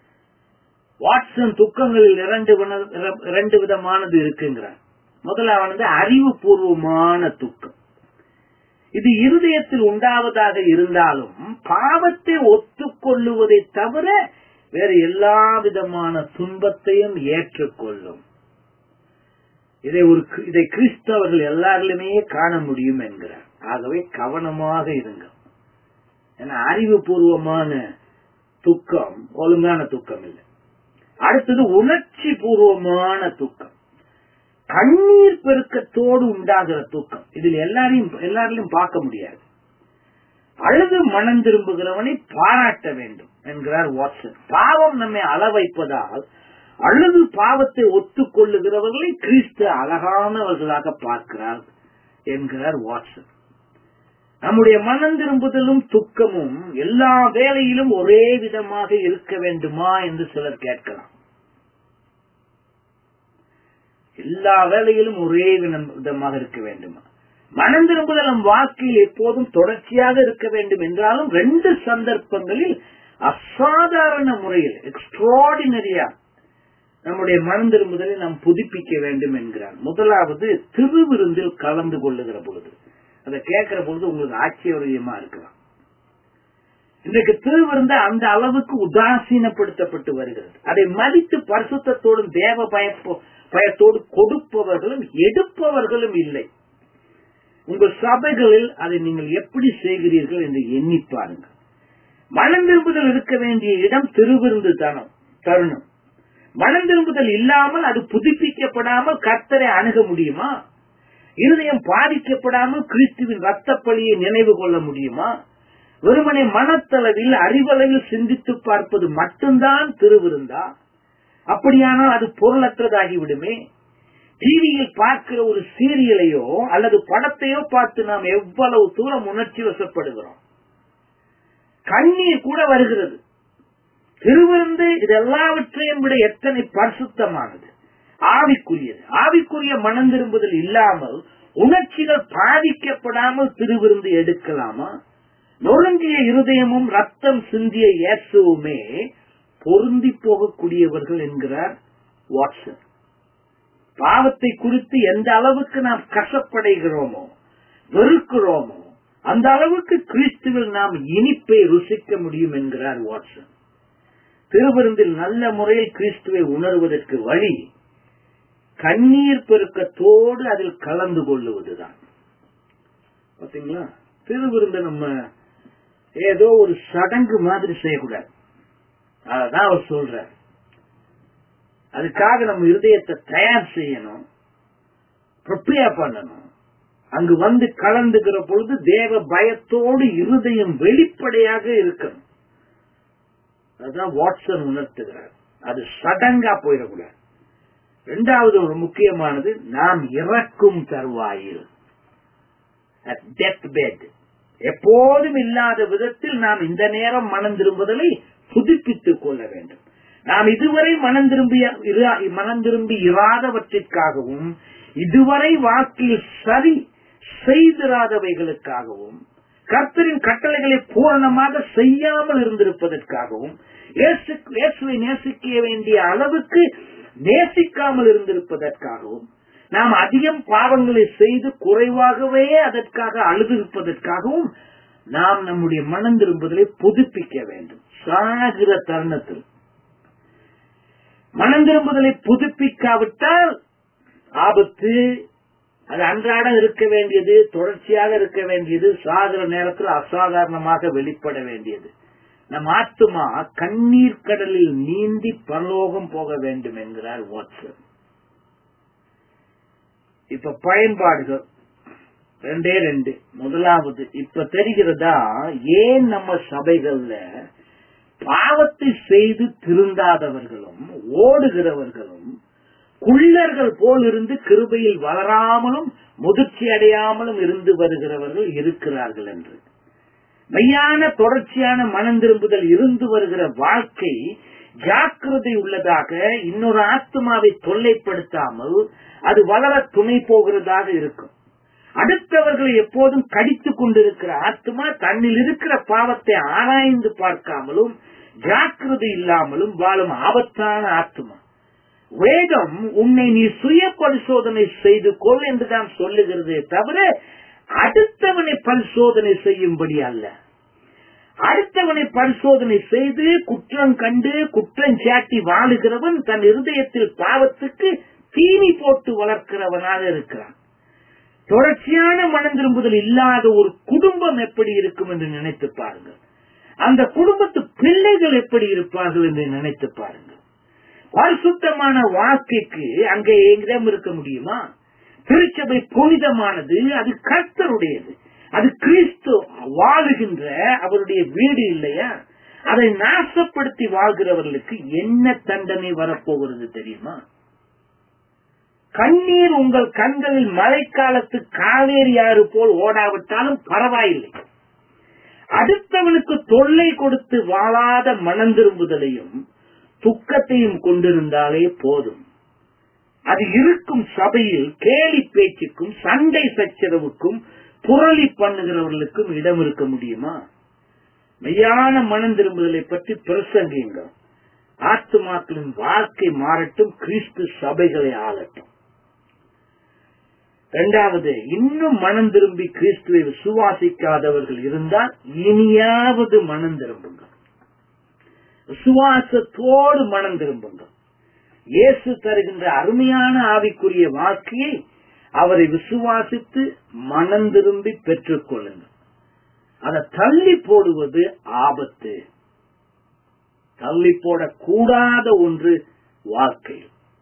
வாட்சன் துக்கங்களில் இரண்டு வின- இரண்டு விதமானது இருக்குங்கிறார் முதலாவது அறிவுபூர்வமான துக்கம் இது இருதயத்தில் உண்டாவதாக இருந்தாலும் பாவத்தை ஒத்துக்கொள்ளுவதை தவிர வேறு எல்லா விதமான துன்பத்தையும் ஏற்றுக்கொள்ளும் இதை ஒரு கி- இதை கிறிஸ்தவர்கள் எல்லாரிலுமே காண முடியும் என்கிறார் ஆகவே கவனமாக இருங்க ஏன்னா அறிவுபூர்வமான துக்கம் ஒழுங்கான துக்கம் இல்லை அடுத்தது உணர்ச்சி பூர்வமான துக்கம் கண்ணீர் பெருக்கத்தோடு உண்டாகிற தூக்கம் இதில் எல்லாரையும் எல்லாரிலும் பார்க்க முடியாது அழுது மனம் திரும்புகிறவனை பாராட்ட வேண்டும் என்கிறார் வாட்சன் பாவம் நம்மை அளவைப்பதால் அழுது பாவத்தை ஒத்துக்கொள்ளுகிறவர்களை கிறிஸ்து அழகானவர்களாக பார்க்கிறார் என்கிறார் வாட்சன் நம்முடைய மனம் திரும்புதலும் துக்கமும் எல்லா வேலையிலும் ஒரே விதமாக இருக்க வேண்டுமா என்று சிலர் கேட்கலாம் எல்லா வேலையிலும் ஒரே விதம்- விதமாக இருக்க வேண்டுமா மனம் திரும்புதல் நம் வாழ்க்கையில் எப்போதும் தொடர்ச்சியாக இருக்க வேண்டும் என்றாலும் ரெண்டு சந்தர்ப்பங்களில் அசாதாரண முறையில் எக்ஸ்ட்ராடினரியா நம்முடைய மனம் திரும்புதலை நாம் புதுப்பிக்க வேண்டும் என்கிறார் முதலாவது திருவிருந்தில் கலந்து கொள்ளுகிற பொழுது அதை கேட்கிற பொழுது உங்களுக்கு ஆச்சரியமா இருக்கலாம் இன்றைக்கு திருவிருந்த அந்த அளவுக்கு உதாசீனப்படுத்தப்பட்டு வருகிறது அதை மதித்து பரிசுத்தத்தோடும் தேவ பயப்போ பயத்தோடு கொடுப்பவர்களும் எடுப்பவர்களும் இல்லை உங்கள் சபைகளில் அதை நீங்கள் எப்படி செய்கிறீர்கள் என்று எண்ணி பாருங்கள் மனம் திரும்புதல் இருக்க வேண்டிய இடம் திருவிருந்து தனம் தருணம் மனம் திரும்புதல் இல்லாமல் அது புதுப்பிக்கப்படாமல் கர்த்தரை அணுக முடியுமா இருதயம் பாதிக்கப்படாமல் கிறிஸ்துவின் ரத்தப்பலியை நினைவு கொள்ள முடியுமா வெறுமனே மனத்தளவில் அறிவளவில் சிந்தித்து பார்ப்பது மட்டும்தான் திருவிருந்தா அப்படியானால் அது பொருளற்றதாகிவிடுமே டிவியில் பார்க்கிற ஒரு சீரியலையோ அல்லது படத்தையோ பார்த்து நாம் எவ்வளவு தூரம் உணர்ச்சி வசப்படுகிறோம் கண்ணீர் கூட வருகிறது திருவிருந்து இதெல்லாவற்றையும் விட எத்தனை பரிசுத்தமானது ஆவிக்குரியது ஆவிக்குரிய மனம் திரும்புதல் இல்லாமல் உணர்ச்சிகள் பாதிக்கப்படாமல் திருவிருந்து எடுக்கலாமா நொறுங்கிய இருதயமும் ரத்தம் சிந்திய இயேசுவுமே பொருந்தி போகக்கூடியவர்கள் என்கிறார் வாட்சன் பாவத்தை குறித்து எந்த அளவுக்கு நாம் கசப்படைகிறோமோ வெறுக்கிறோமோ அந்த அளவுக்கு கிறிஸ்துவில் நாம் இனிப்பை ருசிக்க முடியும் என்கிறார் வாட்சன் திருவிருந்தில் நல்ல முறையில் கிறிஸ்துவை உணர்வதற்கு வழி கண்ணீர் பெருக்கத்தோடு அதில் கலந்து கொள்ளுவதுதான் பாத்தீங்களா திருவிருந்து நம்ம ஏதோ ஒரு சடங்கு மாதிரி செய்யக்கூடாது அததான் அவர் சொல்றார் அதுக்காக நம்ம இருதயத்தை தயார் செய்யணும் ப்ரிப்பேர் பண்ணணும் அங்கு வந்து கலந்துகிற பொழுது தேவ பயத்தோடு இருதயம் வெளிப்படையாக இருக்கணும் அதுதான் வாட்சன் உணர்த்துகிறார் அது சடங்கா போயிடக்கூடாது இரண்டாவது ஒரு முக்கியமானது நாம் இறக்கும் தருவாயில் டெத் பெட் எப்போதும் இல்லாத விதத்தில் நாம் இந்த நேரம் மனம் திரும்புதலை புதுப்பித்துக் கொள்ள வேண்டும் நாம் இதுவரை மனம் திரும்பிய இரா- மனம் திரும்பி இராதவற்றிற்காகவும் இதுவரை வாக்கில் சரி செய்திராதவைகளுக்காகவும் கர்த்தரின் கட்டளைகளை பூரணமாக செய்யாமல் இருந்திருப்பதற்காகவும் இயேசு- இயேசுவை நேசிக்க வேண்டிய அளவுக்கு நேசிக்காமல் இருந்திருப்பதற்காகவும் நாம் அதிகம் பாவங்களை செய்து குறைவாகவே அதற்காக அழுதிருப்பதற்காகவும் நாம் நம்முடைய மனம் திரும்புதலை புதுப்பிக்க வேண்டும் சாகிற தருணத்தில் மனம் திரும்புதலை புதுப்பிக்காவிட்டால் ஆபத்து அது அன்றாடம் இருக்க வேண்டியது தொடர்ச்சியாக இருக்க வேண்டியது சாகிற நேரத்தில் அசாதாரணமாக வெளிப்பட வேண்டியது நம் ஆத்துமா கண்ணீர் கடலில் நீந்தி பரலோகம் போக வேண்டும் என்கிறார் வாட்சன் இப்ப பயன்பாடுகள் ரெண்டே ரெண்டு முதலாவது இப்ப தெரிகிறதா ஏன் நம்ம சபைகள்ல பாவத்தை செய்து திருந்தாதவர்களும் ஓடுகிறவர்களும் குள்ளர்கள் போல் இருந்து கிருபையில் வளராமலும் முதிர்ச்சி அடையாமலும் இருந்து வருகிறவர்கள் இருக்கிறார்கள் என்று மெய்யான தொடர்ச்சியான மனம் திரும்புதல் இருந்து வருகிற வாழ்க்கை ஜாக்கிரதை உள்ளதாக இன்னொரு ஆத்மாவை தொல்லைப்படுத்தாமல் அது வளர துணை போகிறதாக இருக்கும் அடுத்தவர்களை எப்போதும் கடித்துக் கொண்டிருக்கிற ஆத்மா தன்னில் இருக்கிற பாவத்தை ஆராய்ந்து பார்க்காமலும் ஜாக்கிரதை இல்லாமலும் வாழும் ஆபத்தான ஆத்மா வேதம் உன்னை நீ சுய பரிசோதனை செய்து கொள் என்றுதான் சொல்லுகிறதே தவிர அடுத்தவனை பரிசோதனை செய்யும்படி அல்ல அடுத்தவனை பரிசோதனை செய்து குற்றம் கண்டு குற்றம் சாட்டி வாழுகிறவன் தன் இருதயத்தில் பாவத்துக்கு தீனி போட்டு வளர்க்கிறவனாக இருக்கிறான் தொடர்ச்சியான மனம் திரும்புதல் இல்லாத ஒரு குடும்பம் எப்படி இருக்கும் என்று நினைத்து பாருங்கள் அந்த குடும்பத்து பிள்ளைகள் எப்படி இருப்பார்கள் என்று நினைத்து பாருங்கள் பரிசுத்தமான வாழ்க்கைக்கு அங்கே இடம் இருக்க முடியுமா திருச்சபை புனிதமானது அது கர்த்தருடையது அது கிறிஸ்து வாழுகின்ற அவருடைய வீடு இல்லையா அதை நாசப்படுத்தி வாழ்கிறவர்களுக்கு என்ன தண்டனை வரப்போகிறது தெரியுமா கண்ணீர் உங்கள் கண்களில் மழைக்காலத்து காவேரி ஆறு போல் ஓடாவிட்டாலும் பரவாயில்லை அடுத்தவனுக்கு தொல்லை கொடுத்து வாழாத மனம் திரும்புதலையும் துக்கத்தையும் கொண்டிருந்தாலே போதும் அது இருக்கும் சபையில் கேலி பேச்சுக்கும் சண்டை சச்சரவுக்கும் புரளி பண்ணுகிறவர்களுக்கும் இடம் இருக்க முடியுமா மெய்யான மனம் திரும்புதலை பற்றி பிரசங்கிங்க ஆத்துமாக்களின் வாழ்க்கை மாறட்டும் கிறிஸ்து சபைகளை ஆளட்டும் இரண்டாவது இன்னும் மனம் திரும்பி கிறிஸ்துவை விசுவாசிக்காதவர்கள் இருந்தால் இனியாவது மனம் திரும்புங்கள் விசுவாசத்தோடு மனம் திரும்புங்கள் இயேசு தருகின்ற அருமையான ஆவிக்குரிய வாக்கியை அவரை விசுவாசித்து மனம் திரும்பி பெற்றுக் கொள்ளுங்கள் அதை தள்ளி போடுவது ஆபத்து தள்ளி போடக்கூடாத ஒன்று வாழ்க்கை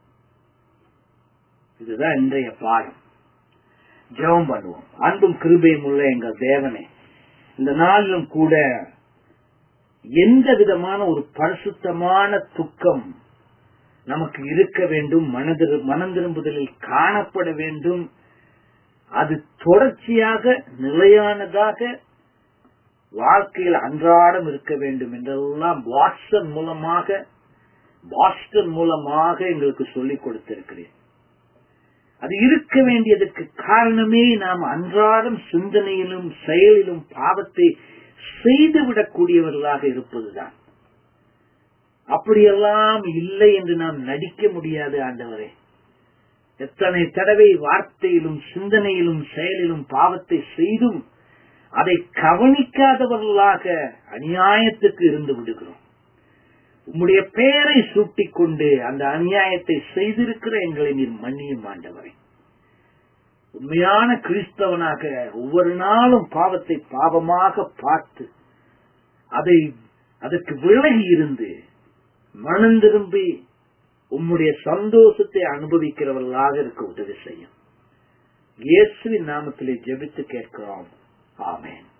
இதுதான் இன்றைய பாடம் ஜெபம் பண்ணுவோம் அன்பும் கிருபையும் உள்ள எங்கள் தேவனே இந்த நாளிலும் கூட எந்த விதமான ஒரு பரிசுத்தமான துக்கம் நமக்கு இருக்க வேண்டும் மனதிரு மனம் திரும்புதலில் காணப்பட வேண்டும் அது தொடர்ச்சியாக நிலையானதாக வாழ்க்கையில் அன்றாடம் இருக்க வேண்டும் என்றெல்லாம் வாட்ஸ்அப் மூலமாக பாஸ்டன் மூலமாக எங்களுக்கு சொல்லிக் கொடுத்திருக்கிறேன் அது இருக்க வேண்டியதற்கு காரணமே நாம் அன்றாடம் சிந்தனையிலும் செயலிலும் பாவத்தை செய்துவிடக்கூடியவர்களாக இருப்பதுதான் அப்படியெல்லாம் இல்லை என்று நாம் நடிக்க முடியாது ஆண்டவரே எத்தனை தடவை வார்த்தையிலும் சிந்தனையிலும் செயலிலும் பாவத்தை செய்தும் அதை கவனிக்காதவர்களாக அநியாயத்துக்கு இருந்து விடுகிறோம் உம்முடைய பெயரை சூட்டிக் கொண்டு அந்த அநியாயத்தை செய்திருக்கிற எங்களை நீர் மன்னியும் ஆண்டவரை உண்மையான கிறிஸ்தவனாக ஒவ்வொரு நாளும் பாவத்தை பாவமாக பார்த்து அதை அதற்கு விலகி இருந்து மனம் திரும்பி உம்முடைய சந்தோஷத்தை அனுபவிக்கிறவர்களாக இருக்க உதவி செய்யும் இயேசுவின் நாமத்திலே ஜெபித்து கேட்கிறோம் ஆமேன்